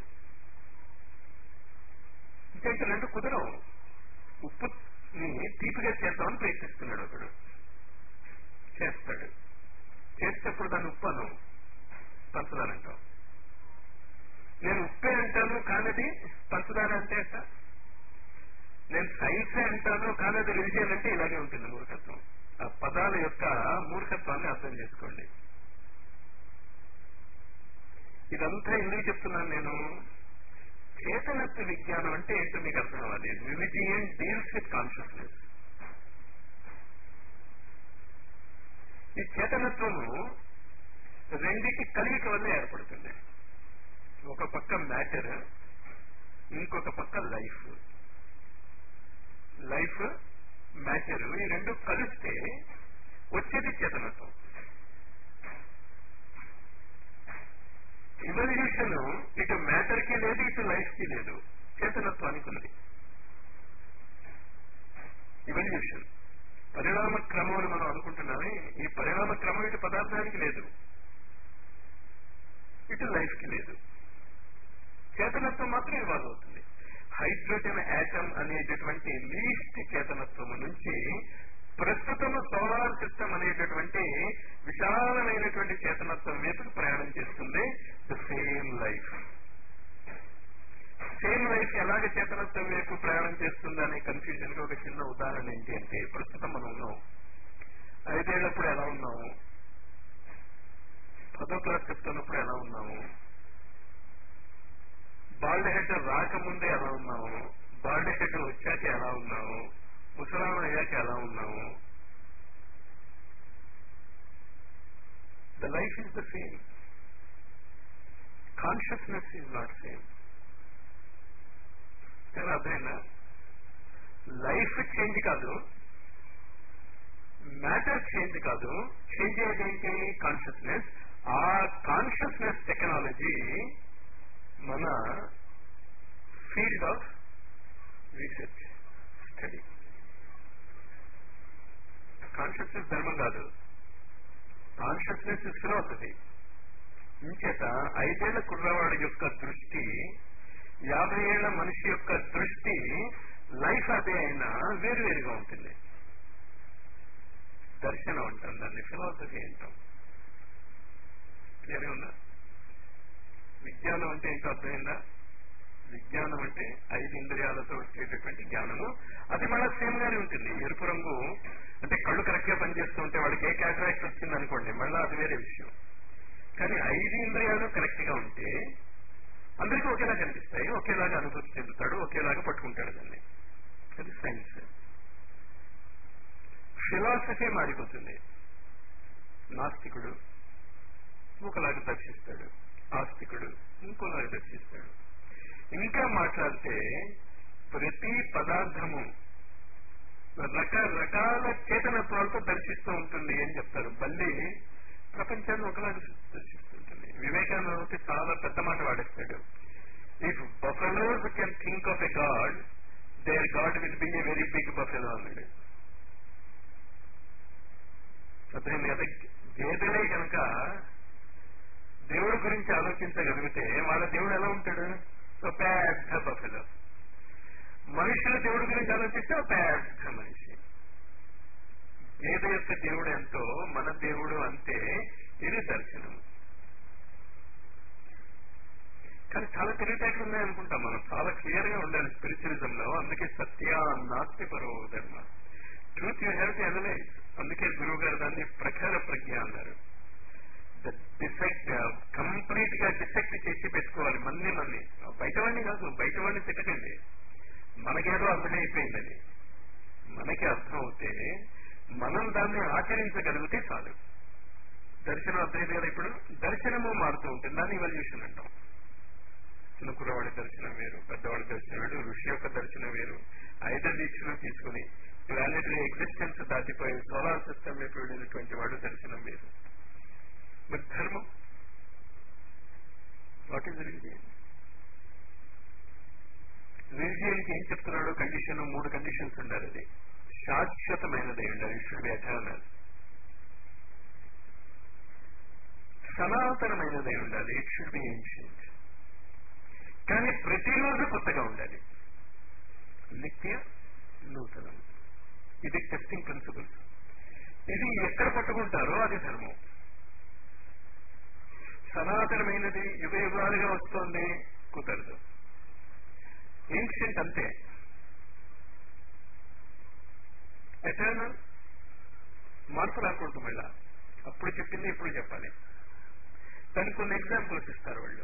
ఇంకేంటి రెండు కుదరవు ఉప్పుని తీపిగా చేద్దామని ప్రయత్నిస్తున్నాడు ఒకడు చేస్తాడు చేసేటప్పుడు దాన్ని ఉప్పు అను పంచదార అంటాం నేను ఉప్పే అంటాను కానది పంచదార అంటే అట్ట నేను సైన్స్ అంటాను కానీ అది రిలిజియన్ అంటే ఇలాగే ఉంటుంది మూర్ఖత్వం ఆ పదాల యొక్క మూర్ఖత్వాన్ని అర్థం చేసుకోండి ఇదంతా ఎందుకు చెప్తున్నాను నేను చేతనత్వ విజ్ఞానం అంటే ఏంటో మీకు అర్థం అవ్వాలి రిలిజియన్ డీల్స్ విత్ కాన్షియస్నెస్ ఈ చేతనత్వము రెండింటి కలిగిక వల్ల ఏర్పడుతుంది ఒక పక్క మ్యాటర్ ఇంకొక పక్క లైఫ్ లైఫ్ మ్యాటర్ ఈ రెండు కలిస్తే వచ్చేది చేతనత్వం ఇవల్యూషన్ ఇటు మ్యాటర్ కి లేదు ఇటు లైఫ్ కి లేదు చేతనత్వానికి ఉన్నది ఇవల్యూషన్ పరిణామ క్రమం అని మనం అనుకుంటున్నామే ఈ పరిణామ క్రమం ఇటు పదార్థానికి లేదు ఇటు లైఫ్ కి లేదు చేతనత్వం మాత్రం ఇవాల్వ్ అవుతుంది హైడ్రోజన్ యాటమ్ అనేటటువంటి లీస్ట్ చేతనత్వము నుంచి ప్రస్తుతం సోలార్ సిస్టమ్ అనేటటువంటి విశాలమైనటువంటి చేతనత్వం వైపుకు ప్రయాణం చేస్తుంది the same life same life ఎలాగ చేతనత్వం వైపు ప్రయాణం చేస్తుంది అనే కన్ఫ్యూజన్ కి ఒక చిన్న ఉదాహరణ ఏంటి అంటే ప్రస్తుతం మనం ఉన్నాం ఐదేళ్లప్పుడు ఎలా ఉన్నాము పదో క్లాస్ చెప్తున్నప్పుడు ఎలా ఉన్నాము బాల్డ్ హెడ్ రాకముందే ఎలా ఉన్నాము బాల్డ్ హెడ్ వచ్చాక ఎలా ఉన్నాము ముసలాం అయ్యాక ఎలా ఉన్నాము the life is the same consciousness is not same కానీ అర్థమైనా లైఫ్ చేంజ్ కాదు మ్యాటర్ చేంజ్ కాదు చేంజ్ అయ్యేదేంటి కాన్షియస్నెస్ ఆ కాన్షియస్నెస్ టెక్నాలజీ మన field of research study consciousness ధర్మం కాదు కాన్షియస్నెస్ ఇస్ ఫిలాసఫీ ఇంచేత ఐదేళ్ల కుర్రవాడి యొక్క దృష్టి యాభై ఏళ్ల మనిషి యొక్క దృష్టి లైఫ్ అదే అయినా వేరువేరుగా ఉంటుంది దర్శనం అంటాం దాన్ని ఫిలాసఫీ అంటాం క్లియర్గా ఉందా విజ్ఞానం అంటే ఏంటో అర్థమైందా విజ్ఞానం అంటే ఐదు ఇంద్రియాలతో వచ్చేటటువంటి జ్ఞానము అది మళ్ళీ సేమ్ గానే ఉంటుంది ఎరుపు రంగు అంటే కళ్ళు కరెక్ట్ గా పనిచేస్తూ ఉంటే వాడికి ఏ క్యాటరాక్ట్ వచ్చింది అనుకోండి మళ్ళీ అది వేరే విషయం కానీ ఐదు ఇంద్రియాలు కరెక్ట్ గా ఉంటే అందరికీ ఒకేలా కనిపిస్తాయి ఒకేలాగా అనుభూతి చెందుతాడు ఒకేలాగా పట్టుకుంటాడు దాన్ని అది సైన్స్ ఫిలాసఫీ మారిపోతుంది నాస్తికుడు ఒకలాగా దర్శిస్తాడు ఆస్తికుడు ఇంకోలాగా దర్శిస్తాడు ఇంకా మాట్లాడితే ప్రతి పదార్థము రకరకాల చేతనత్వాలతో దర్శిస్తూ ఉంటుంది అని చెప్తారు మళ్ళీ ప్రపంచాన్ని ఒకలాగా దర్శిస్తుంటుంది వివేకానంద చాలా పెద్ద మాట వాడేస్తాడు if buffaloes can think of a god there god will be a very big buffalo అన్నాడు అర్థమైంది కదా గేదెలే కనుక దేవుడి గురించి ఆలోచించగలిగితే వాళ్ళ దేవుడు ఎలా ఉంటాడు ఒక పెద్ద బఫెలో మనుషుల దేవుడి గురించి ఆలోచిస్తే ఒక పెద్ద మనిషి గేదె యొక్క దేవుడు ఎంతో మన దేవుడు అంతే ఇది దర్శనం కానీ చాలా తెలివితేటలు ఉన్నాయనుకుంటాం మనం చాలా క్లియర్ గా ఉండాలి స్పిరిచువలిజం లో అందుకే సత్య నాస్తి పరో ధర్మ truth you have to analyse అందుకే గురువు గారు దాన్ని ప్రఖర ప్రజ్ఞ అన్నారు డిసెక్ట్ కంప్లీట్ గా డిసెక్ట్ చేసి పెట్టుకోవాలి మన్ని మన్ని బయట వాడిని కాదు బయట వాడిని తిట్టకండి మనకేదో అర్థమైపోయిందని మనకి అర్థం అవుతే మనం దాన్ని ఆచరించగలిగితే చాలు దర్శనం అర్థమైంది కదా ఇప్పుడు దర్శనము మారుతూ ఉంటుంది దాన్ని ఇవల్యూషన్ అంటాం చిన్న కుర్రవాడి దర్శనం వేరు పెద్దవాడి దర్శనం వేరు ఋషి యొక్క దర్శనం వేరు ఐదు దీక్షలు తీసుకుని ప్లానెటరీ ఎగ్జిస్టెన్స్ దాటిపోయి సోలార్ సిస్టమ్ వైపు వెళ్ళినటువంటి వాడు దర్శనం వేరు మరి ధర్మం వాట్ ఈజ్ రిలీజియన్ రిలీజియన్ కి ఏం చెప్తున్నాడు కండిషన్ మూడు కండిషన్స్ ఉండాలి అది శాశ్వతమైనది ఉండాలి షుడ్ బి ఎటర్నల్ సనాతనమైనదై ఉండాలి ఇట్ షుడ్ బి ఏన్షియంట్ కానీ ప్రతిరోజు కొత్తగా ఉండాలి నిత్య నూతనం ఇది టెస్టింగ్ ప్రిన్సిపల్స్ ఇది ఎక్కడ పట్టుకుంటారో అది ధర్మం సనాతనమైనది యుగ యుగాలుగా వస్తోంది కుదరదు ఏన్షియంట్ అంతే ఎటర్నల్ మార్పు రాకూడదు మళ్ళా అప్పుడు చెప్పింది ఇప్పుడు చెప్పాలి దానికి కొన్ని ఎగ్జాంపుల్స్ ఇస్తారు వాళ్ళు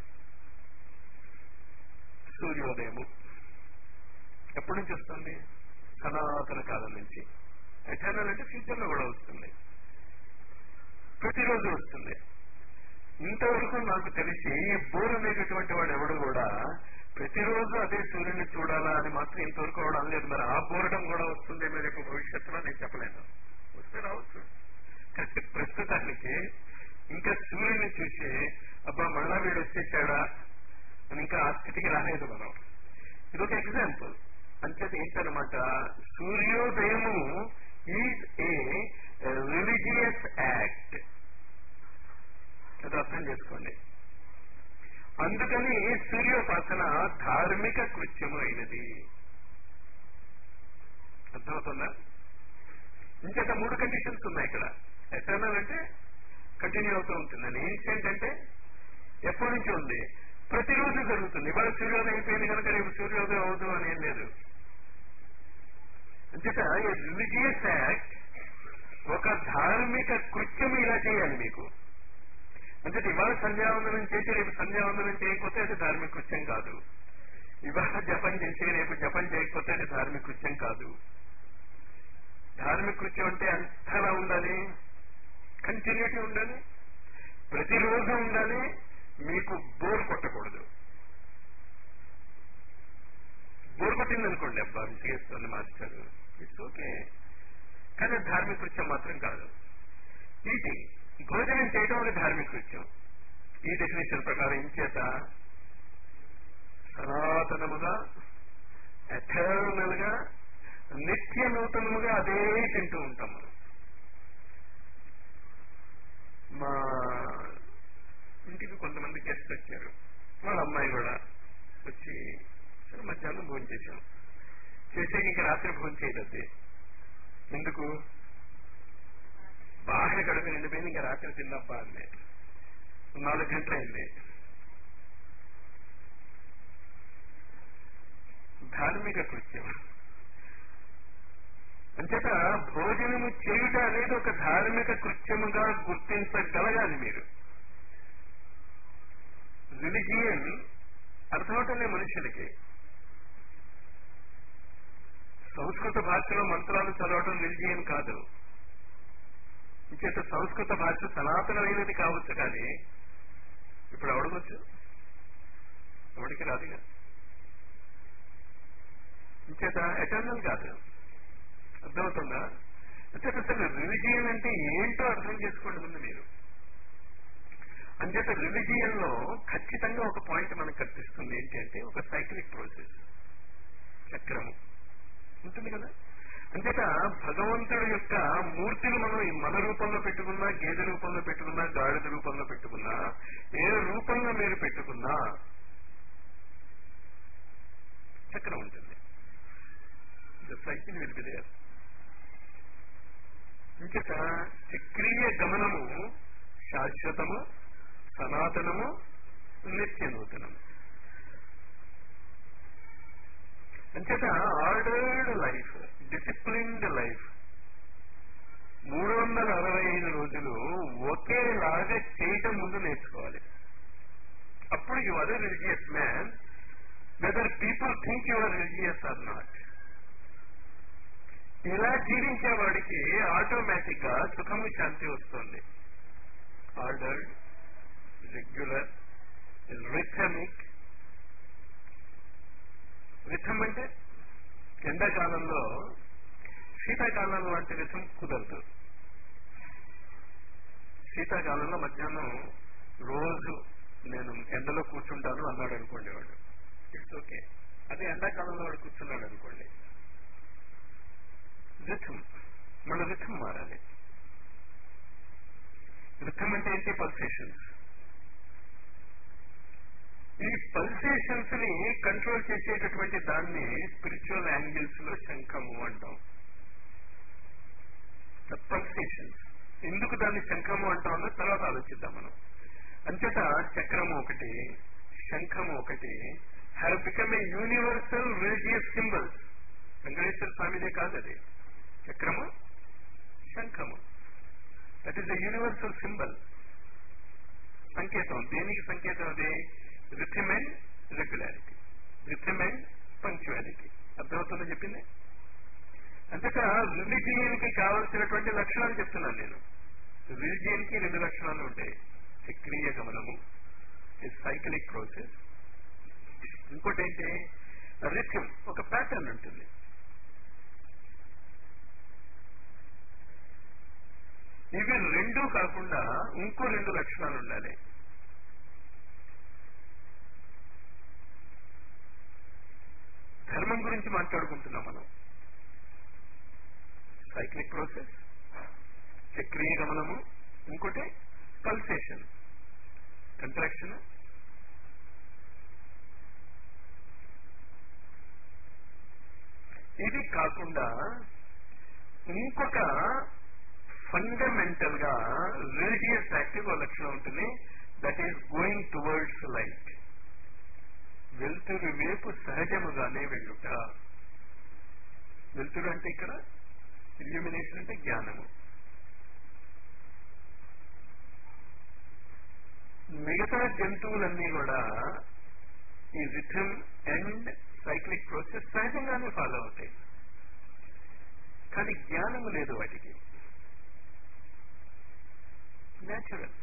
సూర్యోదయము ఎప్పటి నుంచి వస్తుంది సనాతన కాలం నుంచి ఎటర్నల్ అంటే ఫ్యూచర్ లో కూడా వస్తుంది ప్రతిరోజు వస్తుంది ఇంతవరకు నాకు తెలిసి బోర్ అనేటటువంటి వాడు ఎవడు కూడా ప్రతిరోజు అదే సూర్యుడిని చూడాలా అని మాత్రం ఇంతవరకు కూడా అనలేదు మరి ఆ బోరడం కూడా వస్తుంది మీరు రేపు భవిష్యత్తులో నేను చెప్పలేను వస్తే రావచ్చు కానీ ప్రస్తుతానికి ఇంకా సూర్యుడిని చూసి అబ్బా మళ్ళా వీడు వచ్చేసాడా అని ఇంకా ఆ స్థితికి రాలేదు మనం ఇదొక ఎగ్జాంపుల్ అంచేది ఏంటనమాట సూర్యోదయము ఈజ్ ఏ రిలీజియస్ యాక్ట్ అది అర్థం చేసుకోండి అందుకని సూర్యోపాసన ధార్మిక కృత్యము అయినది అర్థమవుతుందా ఇంకేత మూడు కండిషన్స్ ఉన్నాయి ఇక్కడ ఎటర్నల్ అంటే కంటిన్యూ అవుతూ ఉంటుందని ఏన్షియంట్ అంటే ఎప్పటి నుంచి ఉంది ప్రతిరోజు జరుగుతుంది ఇవాళ సూర్యోదయం అయిపోయింది కనుక రేపు సూర్యోదయం అవదు అని ఏం లేదు అంచేత ఈ రిలీజియస్ యాక్ట్ ఒక ధార్మిక కృత్యం ఇలా చేయాలి మీకు అంటే ఇవాళ సంధ్యావందనం చేసి రేపు సంధ్యావందనం చేయకపోతే అది ధార్మిక కృత్యం కాదు ఇవాళ జపం చేసి రేపు జపం చేయకపోతే అది ధార్మిక కృత్యం కాదు ధార్మిక కృత్యం అంటే అంతలా ఉండాలి కంటిన్యూటీ ఉండాలి ప్రతిరోజు ఉండాలి మీకు బోర్ కొట్టకూడదు బోర్ కొట్టింది అనుకోండి అబ్బా విసిగేస్తుంది మాస్టర్ ఇట్స్ ఓకే కానీ ధార్మిక కృత్యం మాత్రం కాదు ఈటింగ్ భోజనం చేయడం ఒక ధార్మిక కృత్యం ఈ డెఫినేషన్ ప్రకారం ఏం చేత సనాతనముగా ఎటర్నల్ గా నిత్య నూతనముగా అదే తింటూ ఉంటాం మనం మా ఇంటికి కొంతమంది గెస్ట్ వచ్చారు వాళ్ళ అమ్మాయి కూడా వచ్చి సరే మధ్యాహ్నం భోజనం చేశాం చేసాక ఇంకా రాత్రి భోజనం చేయలేదు ఎందుకు బాగా గడుపు నిండిపోయింది ఇంకా రాత్రి తిన్నప్ప అంది నాలుగు గంటలైంది ధార్మిక కృత్యం అంచేత భోజనము చేయుట అనేది ఒక ధార్మిక కృత్యముగా గుర్తించగలగాలి మీరు రిలిజియన్ అర్థమవుతుంది మనుషులకి సంస్కృత భాషలో మంత్రాలు చదవడం రిలిజియన్ కాదు ఇంచేత సంస్కృత భాష సనాతనమైనది కావచ్చు కానీ ఇప్పుడు అవడవచ్చు ఎవడికి రాదుగా ఇంచేత ఎటర్నల్ కాదు అర్థమవుతుందా అంచేత అసలు రిలిజియన్ అంటే ఏంటో అర్థం చేసుకోండి ముందు మీరు అంచేత రిలిజియన్ లో ఖచ్చితంగా ఒక పాయింట్ మనకు కనిపిస్తుంది ఏంటి అంటే ఒక సైక్లిక్ ప్రాసెస్ చక్రము ఉంటుంది కదా అంచేత భగవంతుడి యొక్క మూర్తిని మనం ఈ మన రూపంలో పెట్టుకున్నా గేదె రూపంలో పెట్టుకున్నా గాడిద రూపంలో పెట్టుకున్నా ఏ రూపంలో మీరు పెట్టుకున్నా చక్రం ఉంటుంది సైకిల్ విడిపిదేయాలి ఇంకట చక్రీయ గమనము శాశ్వతము సనాతనము నిత్య నూతనము అంచేత ఆర్డర్డ్ లైఫ్ డిసిప్లిన్డ్ లైఫ్ మూడు వందల అరవై ఐదు రోజులు ఒకేలాగా చేయటం ముందు నేర్చుకోవాలి అప్పుడు you are religious man whether people think your religious or not ఇలా జీవించే వాడికి ఆటోమేటిక్ గా సుఖము శాంతి వస్తుంది ఆర్డర్డ్ రెగ్యులర్ రిథమిక్ రిథం అంటే ఎండాకాలంలో శీతాకాలం లాంటి రిథం కుదరదు శీతాకాలంలో మధ్యాహ్నం రోజు నేను ఎండలో కూర్చుంటాను అన్నాడు అనుకోండి వాడు ఇట్స్ ఓకే అదే ఎండాకాలంలో వాడు కూర్చున్నాడు అనుకోండి రిథం మన రిథం మారాలి రిథం అంటే ఏంటి పల్సేషన్స్ ఈ పల్సేషన్స్ ని కంట్రోల్ చేసేటటువంటి దాన్ని స్పిరిచువల్ యాంగిల్స్ లో శంఖము అంటాం పల్సేషన్స్ ఎందుకు దాన్ని శంఖము అంటామో తర్వాత ఆలోచిద్దాం మనం అంచేత చక్రము ఒకటి శంఖము ఒకటి have become a universal religious symbols Venkateswara స్వామిదే కాదు అది చక్రము శంఖము that is the universal symbol సంకేతం దేనికి సంకేతం అది rhythm and regularity rhythm and punctuality అర్థమవుతుందని చెప్పింది అంతటా రిలీజియన్ కి కావలసినటువంటి లక్షణాలు చెప్తున్నాను నేను రిలీజియన్ కి రెండు లక్షణాలు ఉంటాయి చక్రీయ గమనము సైకిలిక్ ప్రాసెస్ ఇంకోటి ఏంటి రిథమ్ ఒక ప్యాటర్న్ ఉంటుంది ఇవి రెండు కాకుండా ఇంకో రెండు లక్షణాలు ఉండాలి ధర్మం గురించి మాట్లాడుకుంటున్నాం మనం సైక్లిక్ ప్రాసెస్ చక్రీయ గమనము ఇంకోటి పల్సేషన్ కంట్రాక్షన్ ఇది కాకుండా ఇంకొక ఫండమెంటల్ గా రిలీజియస్ యాక్టివ్ లక్షణం ఉంటుంది that is going towards light వెలుతురు వైపు సహజముగానే వెళ్ళుట వెలుతురు అంటే ఇక్కడ ఇల్యూమినేషన్ అంటే జ్ఞానము మిగతా జంతువులన్నీ కూడా ఈ రిథమ్ అండ్ సైక్లిక్ ప్రాసెస్ సహజంగానే ఫాలో అవుతాయి కానీ జ్ఞానము లేదు వాటికి న్యాచురల్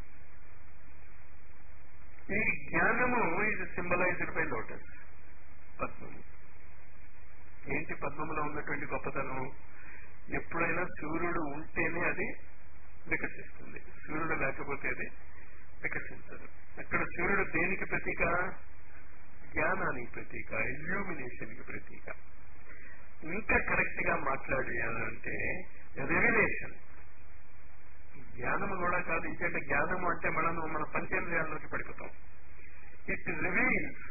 ఈ జ్ఞానము ఇది సింబలైజ్డ్ బై లోటస్ పద్మము ఏంటి పద్మములో ఉన్నటువంటి గొప్పతనం ఎప్పుడైనా సూర్యుడు ఉంటేనే అది వికసిస్తుంది సూర్యుడు లేకపోతే అది వికసించదు అక్కడ సూర్యుడు దేనికి ప్రతీక జ్ఞానానికి ప్రతీక ఇల్యూమినేషన్ కి ప్రతీక ఇంకా కరెక్ట్ గా మాట్లాడాలంటే రెవల్యూషన్ జ్ఞానము కూడా కాదు ఇంకంటే జ్ఞానము అంటే మనం మన పంచేంద్రియాల్లోకి పడిపోతాం ఇట్ రివీల్స్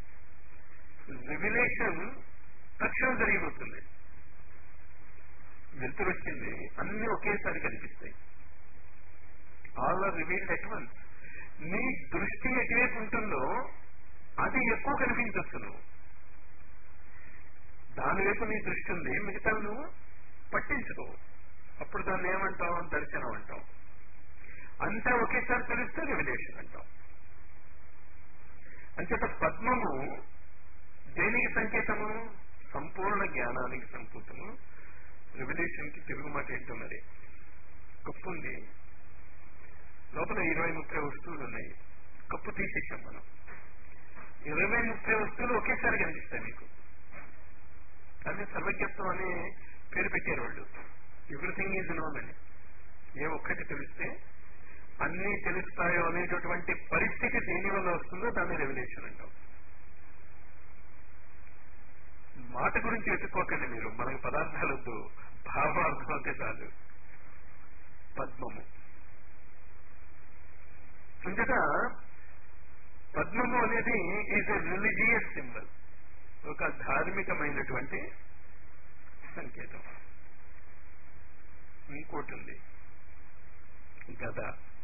రివిలేషన్ తక్షణం జరిగిపోతుంది వెలుతురు వచ్చింది అన్ని ఒకేసారి కనిపిస్తాయి all are revealed at once నీ దృష్టి ఎటువైపు ఉంటుందో అది ఎక్కువ కనిపించవచ్చు నువ్వు దాని వైపు నీ దృష్టి ఉంది మిగతా నువ్వు పట్టించుకో అప్పుడు దాన్ని ఏమంటాం దర్శనం అంటాం అంతా ఒకేసారి తెలిస్తే రెవల్యూషన్ అంటాం అంచేత పద్మము దేనికి సంకేతము సంపూర్ణ జ్ఞానానికి సంకేతము రెవల్యూషన్ కి తిరుగుమాట ఏంటో మరి కప్పు ఉంది లోపల ఇరవై ముప్పై వస్తువులు ఉన్నాయి కప్పు తీసేసాం మనం ఇరవై ముప్పై వస్తువులు ఒకేసారి కనిపిస్తాయి మీకు అదే సర్వజ్ఞత్వం అనే పేరు పెట్టారు వాళ్ళు ఎవ్రీథింగ్ ఈజ్ నోన్ అని ఏ ఒక్కటి తెలిస్తే అన్ని తెలుస్తాయో అనేటటువంటి పరిస్థితి దేని వల్ల వస్తుందో దాన్ని రెవల్యూషన్ అంటాం మాట గురించి ఎత్తుకోకండి మీరు మనకి పదార్థాలు వద్దు భావార్థం అయితే చాలు పద్మము అంతట పద్మము అనేది ఈజ్ ఎ రిలీజియస్ సింబల్ ఒక ధార్మికమైనటువంటి సంకేతం ఇంకోటి ఉంది గద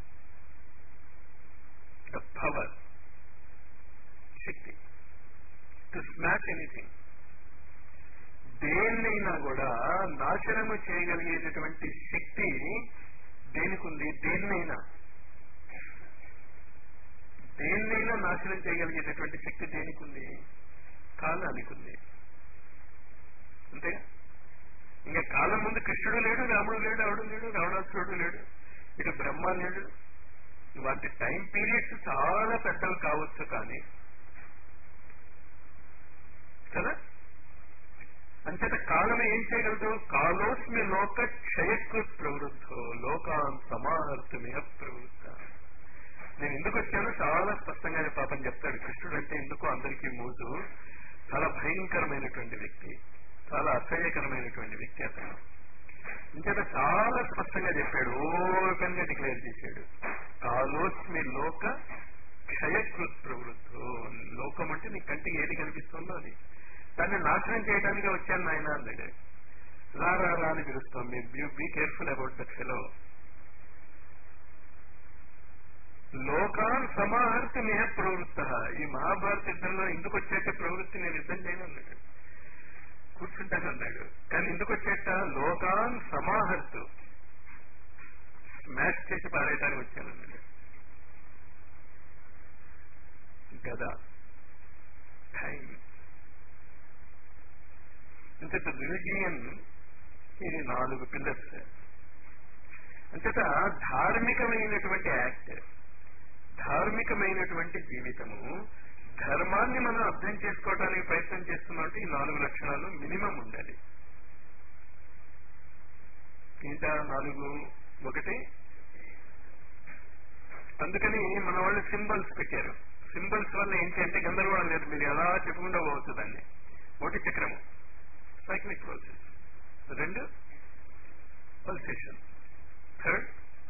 ద పవర్ శక్తి టు స్మాష్ ఎనీథింగ్ దేన్నైనా కూడా నాశనము చేయగలిగేటటువంటి శక్తి దేనికి ఉంది దేన్నైనా దేన్నైనా నాశనం చేయగలిగేటటువంటి శక్తి దేనికి ఉంది కాలానికి ఉంది అంతే ఇంకా కాలం ముందు కృష్ణుడు లేడు రాముడు లేడు ఆవిడు లేడు రావణాసురుడు లేడు ఇటు బ్రహ్మ లేడు వాటి టైం పీరియడ్స్ చాలా పెద్దవి కావచ్చు కానీ కదా అంచేత కాలం ఏం చేయగలదు కాలోస్మి లోక క్షయకృత్ ప్రవృద్ధో లోకాన్ సమాహర్తుమిహ ప్రవృత్త నేను ఎందుకు వచ్చానో చాలా స్పష్టంగానే పాపం చెప్తాడు కృష్ణుడు అంటే ఎందుకో అందరికీ మోజు చాలా భయంకరమైనటువంటి వ్యక్తి చాలా అసహ్యకరమైనటువంటి వ్యక్తి అతను ఇంచేత చాలా స్పష్టంగా చెప్పాడు ఓపెన్ గా డిక్లేర్ చేశాడు కాలోస్మి లోక క్షయకృత్ ప్రవృద్ధో లోకం అంటే నీ కంటికి ఏది కనిపిస్తుందో అది దాన్ని నాశనం చేయడానికి వచ్చాను నాయన అన్నాడు రా రా రా అని పిలుస్తాం మీరు be careful about that fellow లోకాన్ సమాహర్తి నేహ ప్రవృత్త ఈ మహాభారత యుద్ధంలో ఎందుకు వచ్చేట ప్రవృత్తి నేను యుద్ధం చేయను అన్నాడు కూర్చుంటాను అన్నాడు కానీ ఎందుకు వచ్చేట లోకాన్ సమాహర్తు స్మాష్ చేసి పారేయటానికి వచ్చాను అన్నాడు గదా టైం అంచేత రిలిజియన్ ఇది నాలుగు పిల్లర్స్ అంచేత ధార్మికమైనటువంటి యాక్ట్ ధార్మికమైనటువంటి జీవితము ధర్మాన్ని మనం అర్థం చేసుకోవడానికి ప్రయత్నం చేస్తున్నట్టు ఈ నాలుగు లక్షణాలు మినిమం ఉండాలి ఇంకా నాలుగు ఒకటి అందుకని మన వాళ్ళు సింబల్స్ పెట్టారు సింబల్స్ వల్ల ఏంటి అంటే గందరగోళం లేదు మీరు ఎలా చెప్పకుండా పోవచ్చు దాన్ని ఒకటి చక్రము సైక్లిక్ ప్రాసెస్ రెండు పల్సేషన్ థర్డ్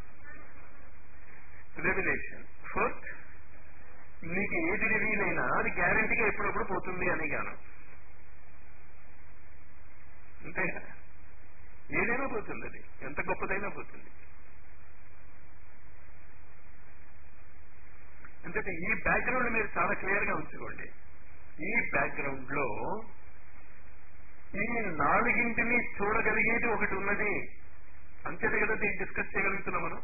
రెవిలేషన్ ఫోర్త్ నీకు ఏది రివీల్ అయినా అది గ్యారంటీగా ఎప్పుడప్పుడు పోతుంది అని గాను అంతే ఏదైనా పోతుంది అది ఎంత గొప్పదైనా పోతుంది అంటే ఈ బ్యాక్గ్రౌండ్ మీరు చాలా క్లియర్ గా ఉంచుకోండి ఈ బ్యాక్గ్రౌండ్ లో ఈ నాలుగింటిని చూడగలిగేది ఒకటి ఉన్నది అంతేదే కదా దీన్ని డిస్కస్ చేయగలుగుతున్నాం మనం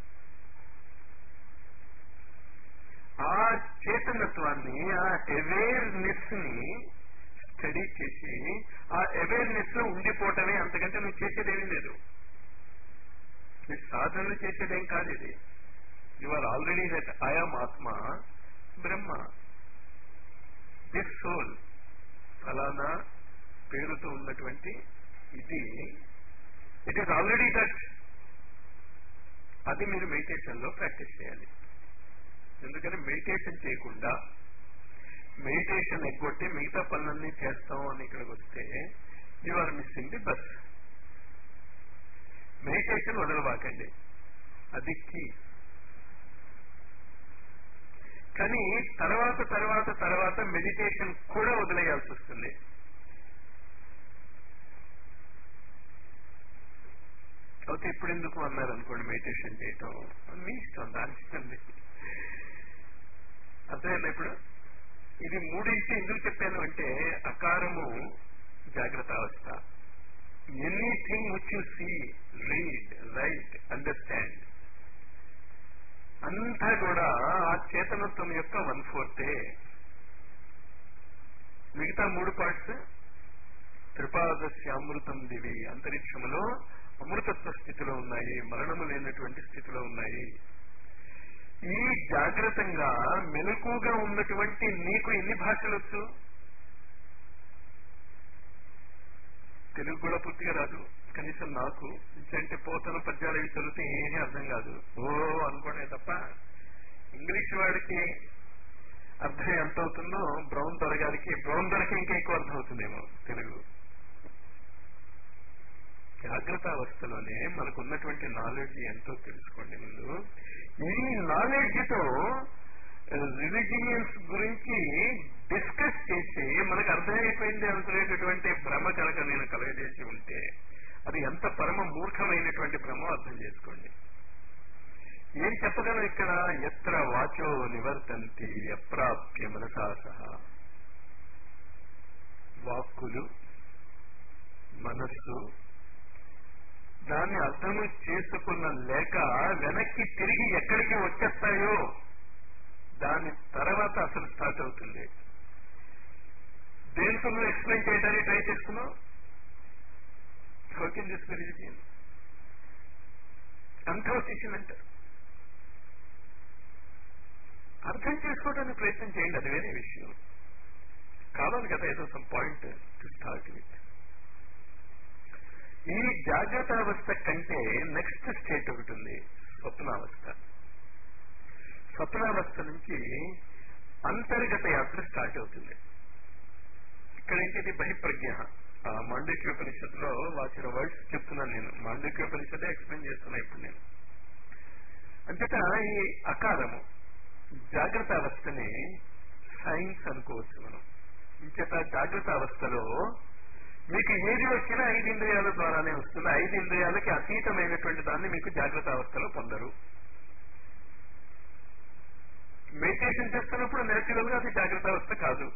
ఆ చైతన్యత్వాన్ని ఆ అవేర్నెస్ ని స్టడీ చేసి ఆ అవేర్నెస్ లో ఉండిపోవటమే అంతకంటే నువ్వు చేసేదేమీ లేదు నీ సాధనలు చేసేదేం కాదు ఇది you are already that I am ఆత్మ బ్రహ్మ దిస్ సోల్ ఫలానా పేరుతో ఉన్నటువంటి ఇది ఇట్ ఈస్ ఆల్రెడీ దట్ అది మీరు మెడిటేషన్ లో ప్రాక్టీస్ చేయాలి ఎందుకని మెడిటేషన్ చేయకుండా మెడిటేషన్ ఎగ్గొట్టి మిగతా పనులన్నీ చేస్తాం అని ఇక్కడికి వస్తే you are missing the bus meditation వదలబాకండి అది కీ కానీ తర్వాత తర్వాత తర్వాత మెడిటేషన్ కూడా వదిలేయాల్సి వస్తుంది అయితే ఇప్పుడు ఎందుకు అన్నారు అనుకోండి మెడిటేషన్ చేయటం మీ ఇష్టం దాని ఇష్టం లేదు. అర్థమైందా ఇప్పుడు ఇది మూడింటి ఎందుకు చెప్పాను అంటే అకారము జాగ్రత్త అవస్థ anything which you see read write understand అంతా కూడా ఆ చేతనత్వం యొక్క వన్ ఫోర్తే మిగతా మూడు పార్ట్స్ త్రిపాదస్యామృతం దివి అంతరిక్షములో అమృతత్వ స్థితిలో ఉన్నాయి మరణము లేనటువంటి స్థితిలో ఉన్నాయి ఈ జాగ్రత్తగా మెలకుగా ఉన్నటువంటి నీకు ఎన్ని భాషలు వచ్చు తెలుగు కూడా పూర్తిగా రాదు కనీసం నాకు అంటే పోతన పద్యాలు అవి చదివితే ఏమీ అర్థం కాదు ఓ అనుకోవడమే తప్ప ఇంగ్లీష్ వాడికి అర్థం ఎంత అవుతుందో బ్రౌన్ దొర గారికి బ్రౌన్ దొరకి ఇంకా ఎక్కువ అర్థం అవుతుందేమో తెలుగు జాగ్రత్త అవస్థలోనే మనకు ఉన్నటువంటి నాలెడ్జ్ ఎంతో తెలుసుకోండి ముందు ఈ నాలెడ్జ్ తో రిలీజియన్స్ గురించి డిస్కస్ చేసి మనకు అర్థమైపోయింది అనుకునేటటువంటి భ్రమ కనుక నేను కలగజేసి ఉంటే అది ఎంత పరమ మూర్ఖమైనటువంటి భ్రమ అర్థం చేసుకోండి ఏం చెప్పగలం ఇక్కడ ఎత్ర వాచో నివర్తంతి అప్రాప్య మనసా సహా వాక్కులు మనస్సు దాన్ని అర్థము చేసుకున్న లేక వెనక్కి తిరిగి ఎక్కడికి వచ్చేస్తాయో దాని తర్వాత అసలు స్టార్ట్ అవుతుంది దేనితో నువ్వు ఎక్స్ప్లెయిన్ చేయడానికి ట్రై చేస్తున్నావు హౌకిన్ దిస్ రిలీజియన్ అంతా వచ్చేసిందంటారు అర్థం చేసుకోవడానికి ప్రయత్నం చేయండి అది వేరే విషయం కావాలి కదా ఏదో some point to start with ఈ జాగ్రత్త అవస్థ కంటే నెక్స్ట్ స్టేట్ ఒకటి ఉంది స్వప్నావస్థ స్వప్నావస్థ నుంచి అంతర్గత యాత్ర స్టార్ట్ అవుతుంది ఇక్కడ ఏంటిది బహిప్రజ్ఞ ఆ మాండక్యోపనిషత్తులో వాచిన వర్డ్స్ చెప్తున్నాను నేను మాండక్యోపనిషత్తే ఎక్స్ప్లెయిన్ చేస్తున్నా ఇప్పుడు నేను అంతటా ఈ అకారము జాగ్రత్త అవస్థని సైన్స్ అనుకోవచ్చు మనం ఇంచేత జాగ్రత్త అవస్థలో మీకు ఏది వచ్చినా ఐదు ఇంద్రియాల ద్వారానే వస్తుంది ఐదు ఇంద్రియాలకి అతీతమైనటువంటి దాన్ని మీకు జాగ్రత్త అవస్థలో పొందరు మెడిటేషన్ చేస్తున్నప్పుడు నేచురల్ గా అది జాగ్రత్త అవస్థ కాదు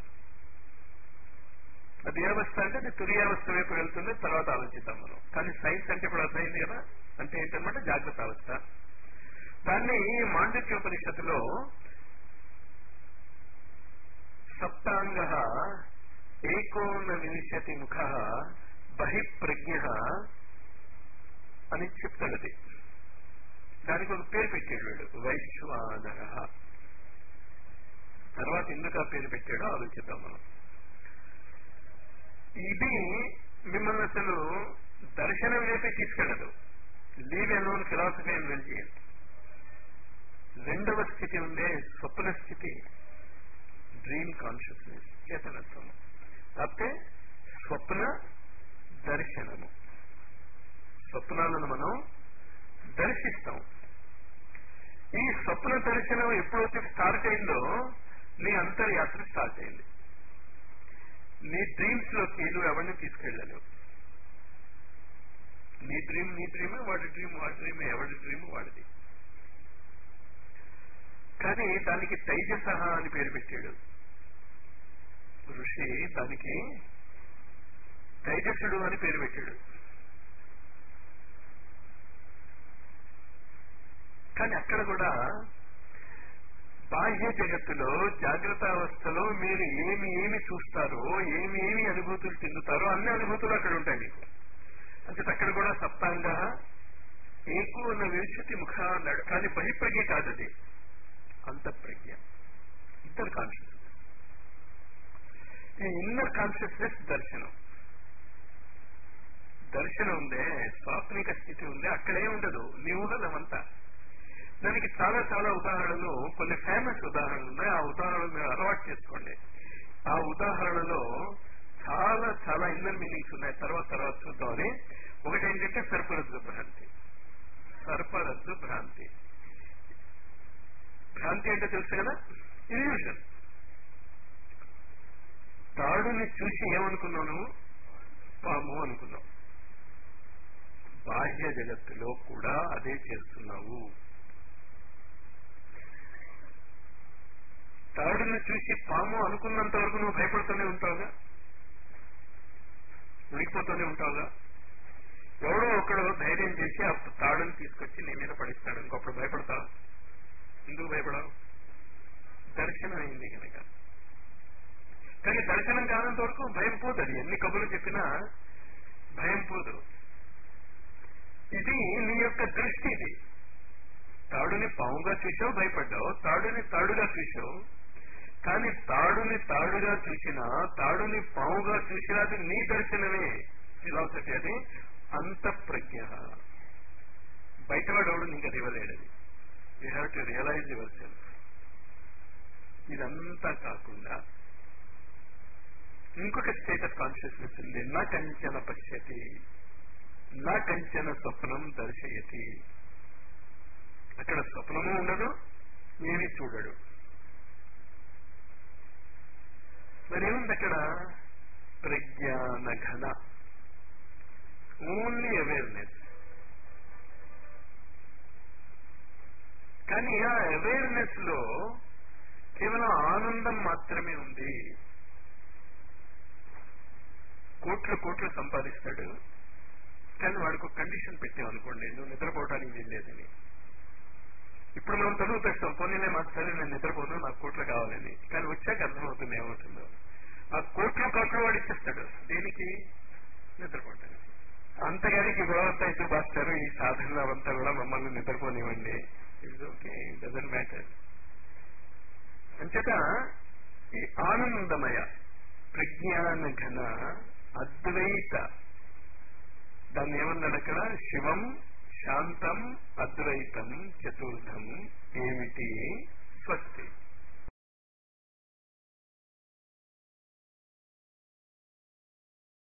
అది ఏ అవస్థ అంటే అది తురియావస్థ వైపు వెళ్తుంది తర్వాత ఆలోచిద్దాం మనం కానీ సైన్స్ అంటే ఇప్పుడు అర్థమైంది కదా అంటే ఏంటన్నమాట జాగ్రత్త అవస్థ దాన్ని మాండక్యోపనిషత్తులో సప్తాంగ ఏకోన వింశతి ముఖ బహిప్రజ్ఞ అని చెప్తాడు అది దానికి ఒక పేరు పెట్టాడు వీడు వైశ్వానర తర్వాత ఎందుకు ఆ పేరు పెట్టాడో ఆలోచిద్దాం మనం ఇది మిమ్మల్ని అసలు దర్శనం వైపే తీసుకెళ్ళదు leave alone philosophy and religion రెండవ స్థితి ఉండే స్వప్న స్థితి డ్రీమ్ కాన్షియస్నెస్ చేతనత్వము కాకపోతే స్వప్న దర్శనము స్వప్నాలను మనం దర్శిస్తాం ఈ స్వప్న దర్శనం ఎప్పుడైతే స్టార్ట్ అయిందో నీ అంతర్యాత్ర స్టార్ట్ అయింది నీ డ్రీమ్స్ లోకి నువ్వు ఎవరిని తీసుకెళ్ళలేవు నీ డ్రీమ్ నీ డ్రీమే వాడి డ్రీమ్ వాడి డ్రీమే ఎవడి డ్రీమ్ వాడిది కానీ దానికి తైజసహ అని పేరు పెట్టాడు ఋషి దానికి తైజసుడు అని పేరు పెట్టాడు కానీ అక్కడ కూడా బాహ్య జగత్తులో జాగ్రత్త అవస్థలో మీరు ఏమి ఏమి చూస్తారో ఏమి ఏమి అనుభూతులు చెందుతారో అన్ని అనుభూతులు అక్కడ ఉంటాయి మీకు అంటే అక్కడ కూడా సప్తాంగ ఏకు అన్న విశుద్ధి ముఖ అన్నాడు కానీ బహిప్రజ్ఞ కాదు అది అంతఃప్రజ్ఞ ఇంటర్ కాన్షియస్నెస్ ఈ ఇన్నర్ కాన్షియస్నెస్ దర్శనం దర్శనం ఉందే స్వాప్నిక స్థితి ఉందే అక్కడే ఉండదు నీ ఊహలమంతా దానికి చాలా చాలా ఉదాహరణలు కొన్ని ఫేమస్ ఉదాహరణలు ఉన్నాయి ఆ ఉదాహరణలు మీరు అలవాటు చేసుకోండి ఆ ఉదాహరణలో చాలా చాలా ఇన్నర్ మీనింగ్స్ ఉన్నాయి తర్వాత తర్వాత చూద్దామని ఒకటి ఏంటంటే సర్పరజ్జు భ్రాంతి సర్పరజ్జు భ్రాంతి భ్రాంతి అంటే తెలుసు కదా ఇల్యూషన్ తాడుని చూసి ఏమనుకున్నావు నువ్వు పాము అనుకున్నావు బాహ్య జగత్తులో కూడా అదే చేస్తున్నావు తాడును చూసి పాము అనుకున్నంత వరకు నువ్వు భయపడుతూనే ఉంటావుగా ఉడికిపోతూనే ఉంటావుగా ఎవడో ఒకడు ధైర్యం చేసి ఆ తాడుని తీసుకొచ్చి నీ మీద పడిస్తాడు ఇంకొకడు భయపడతావు ఎందుకు భయపడవు దర్శనం అయింది కనుక కానీ దర్శనం కానంత వరకు భయం పోదు అది ఎన్ని కబుర్లు చెప్పినా భయం పోదు ఇది నీ యొక్క దృష్టి ఇది తాడుని పావుగా చూసావు భయపడ్డావు తాడుని తాడుగా చూసావు కానీ తాడుని తాడుగా చూసినా తాడుని పావుగా చూసినా అది నీ దర్శనమే ఫిలాసఫీ అది అంత ప్రజ్ఞ బయటవాడవడు నీకు అది ఇవ్వలేడు అది you have to realise yourself ఇదంతా కాకుండా ఇంకొక స్టేట్ ఆఫ్ కాన్షియస్నెస్ ఉంది నా కంచన పశ్యతి నా కంచన స్వప్నం దర్శయతి అక్కడ స్వప్నము ఉండదు ఏమి చూడడు మరేముంది అక్కడ ప్రజ్ఞాన ఘన ఓన్లీ అవేర్నెస్ కానీ ఆ అవేర్నెస్ లో కేవలం ఆనందం మాత్రమే ఉంది కోట్లు కోట్లు సంపాదిస్తాడు కానీ వాడికి ఒక కండిషన్ పెట్టామనుకోండి నువ్వు నిద్రపోవడానికి వీల్లేదని ఇప్పుడు మనం చదువు పెడతాం పోనీలే మాకు సరే నేను నిద్రపోను నాకు కోట్లు కావాలని కానీ వచ్చాక అర్థమవుతుంది ఏమవుతుందో ఆ కోట్లు కోట్లు వాడు ఇచ్చేస్తాడు దేనికి నిద్రపోవటానికి అంతగానికి గొడవతాయితూ బాస్తారు ఈ సాధనలు అవంతా కూడా మమ్మల్ని నిద్రపోనివ్వండి ఇట్స్ ఓకే డజన్ మ్యాటర్ అంచేత ఈ ఆనందమయ ప్రజ్ఞాన ఘన అద్వైత దాన్ని ఏమన్నాడు అక్కడ శివం శాంతం అద్వైతం చతుర్థం ఏమిటి స్వస్తి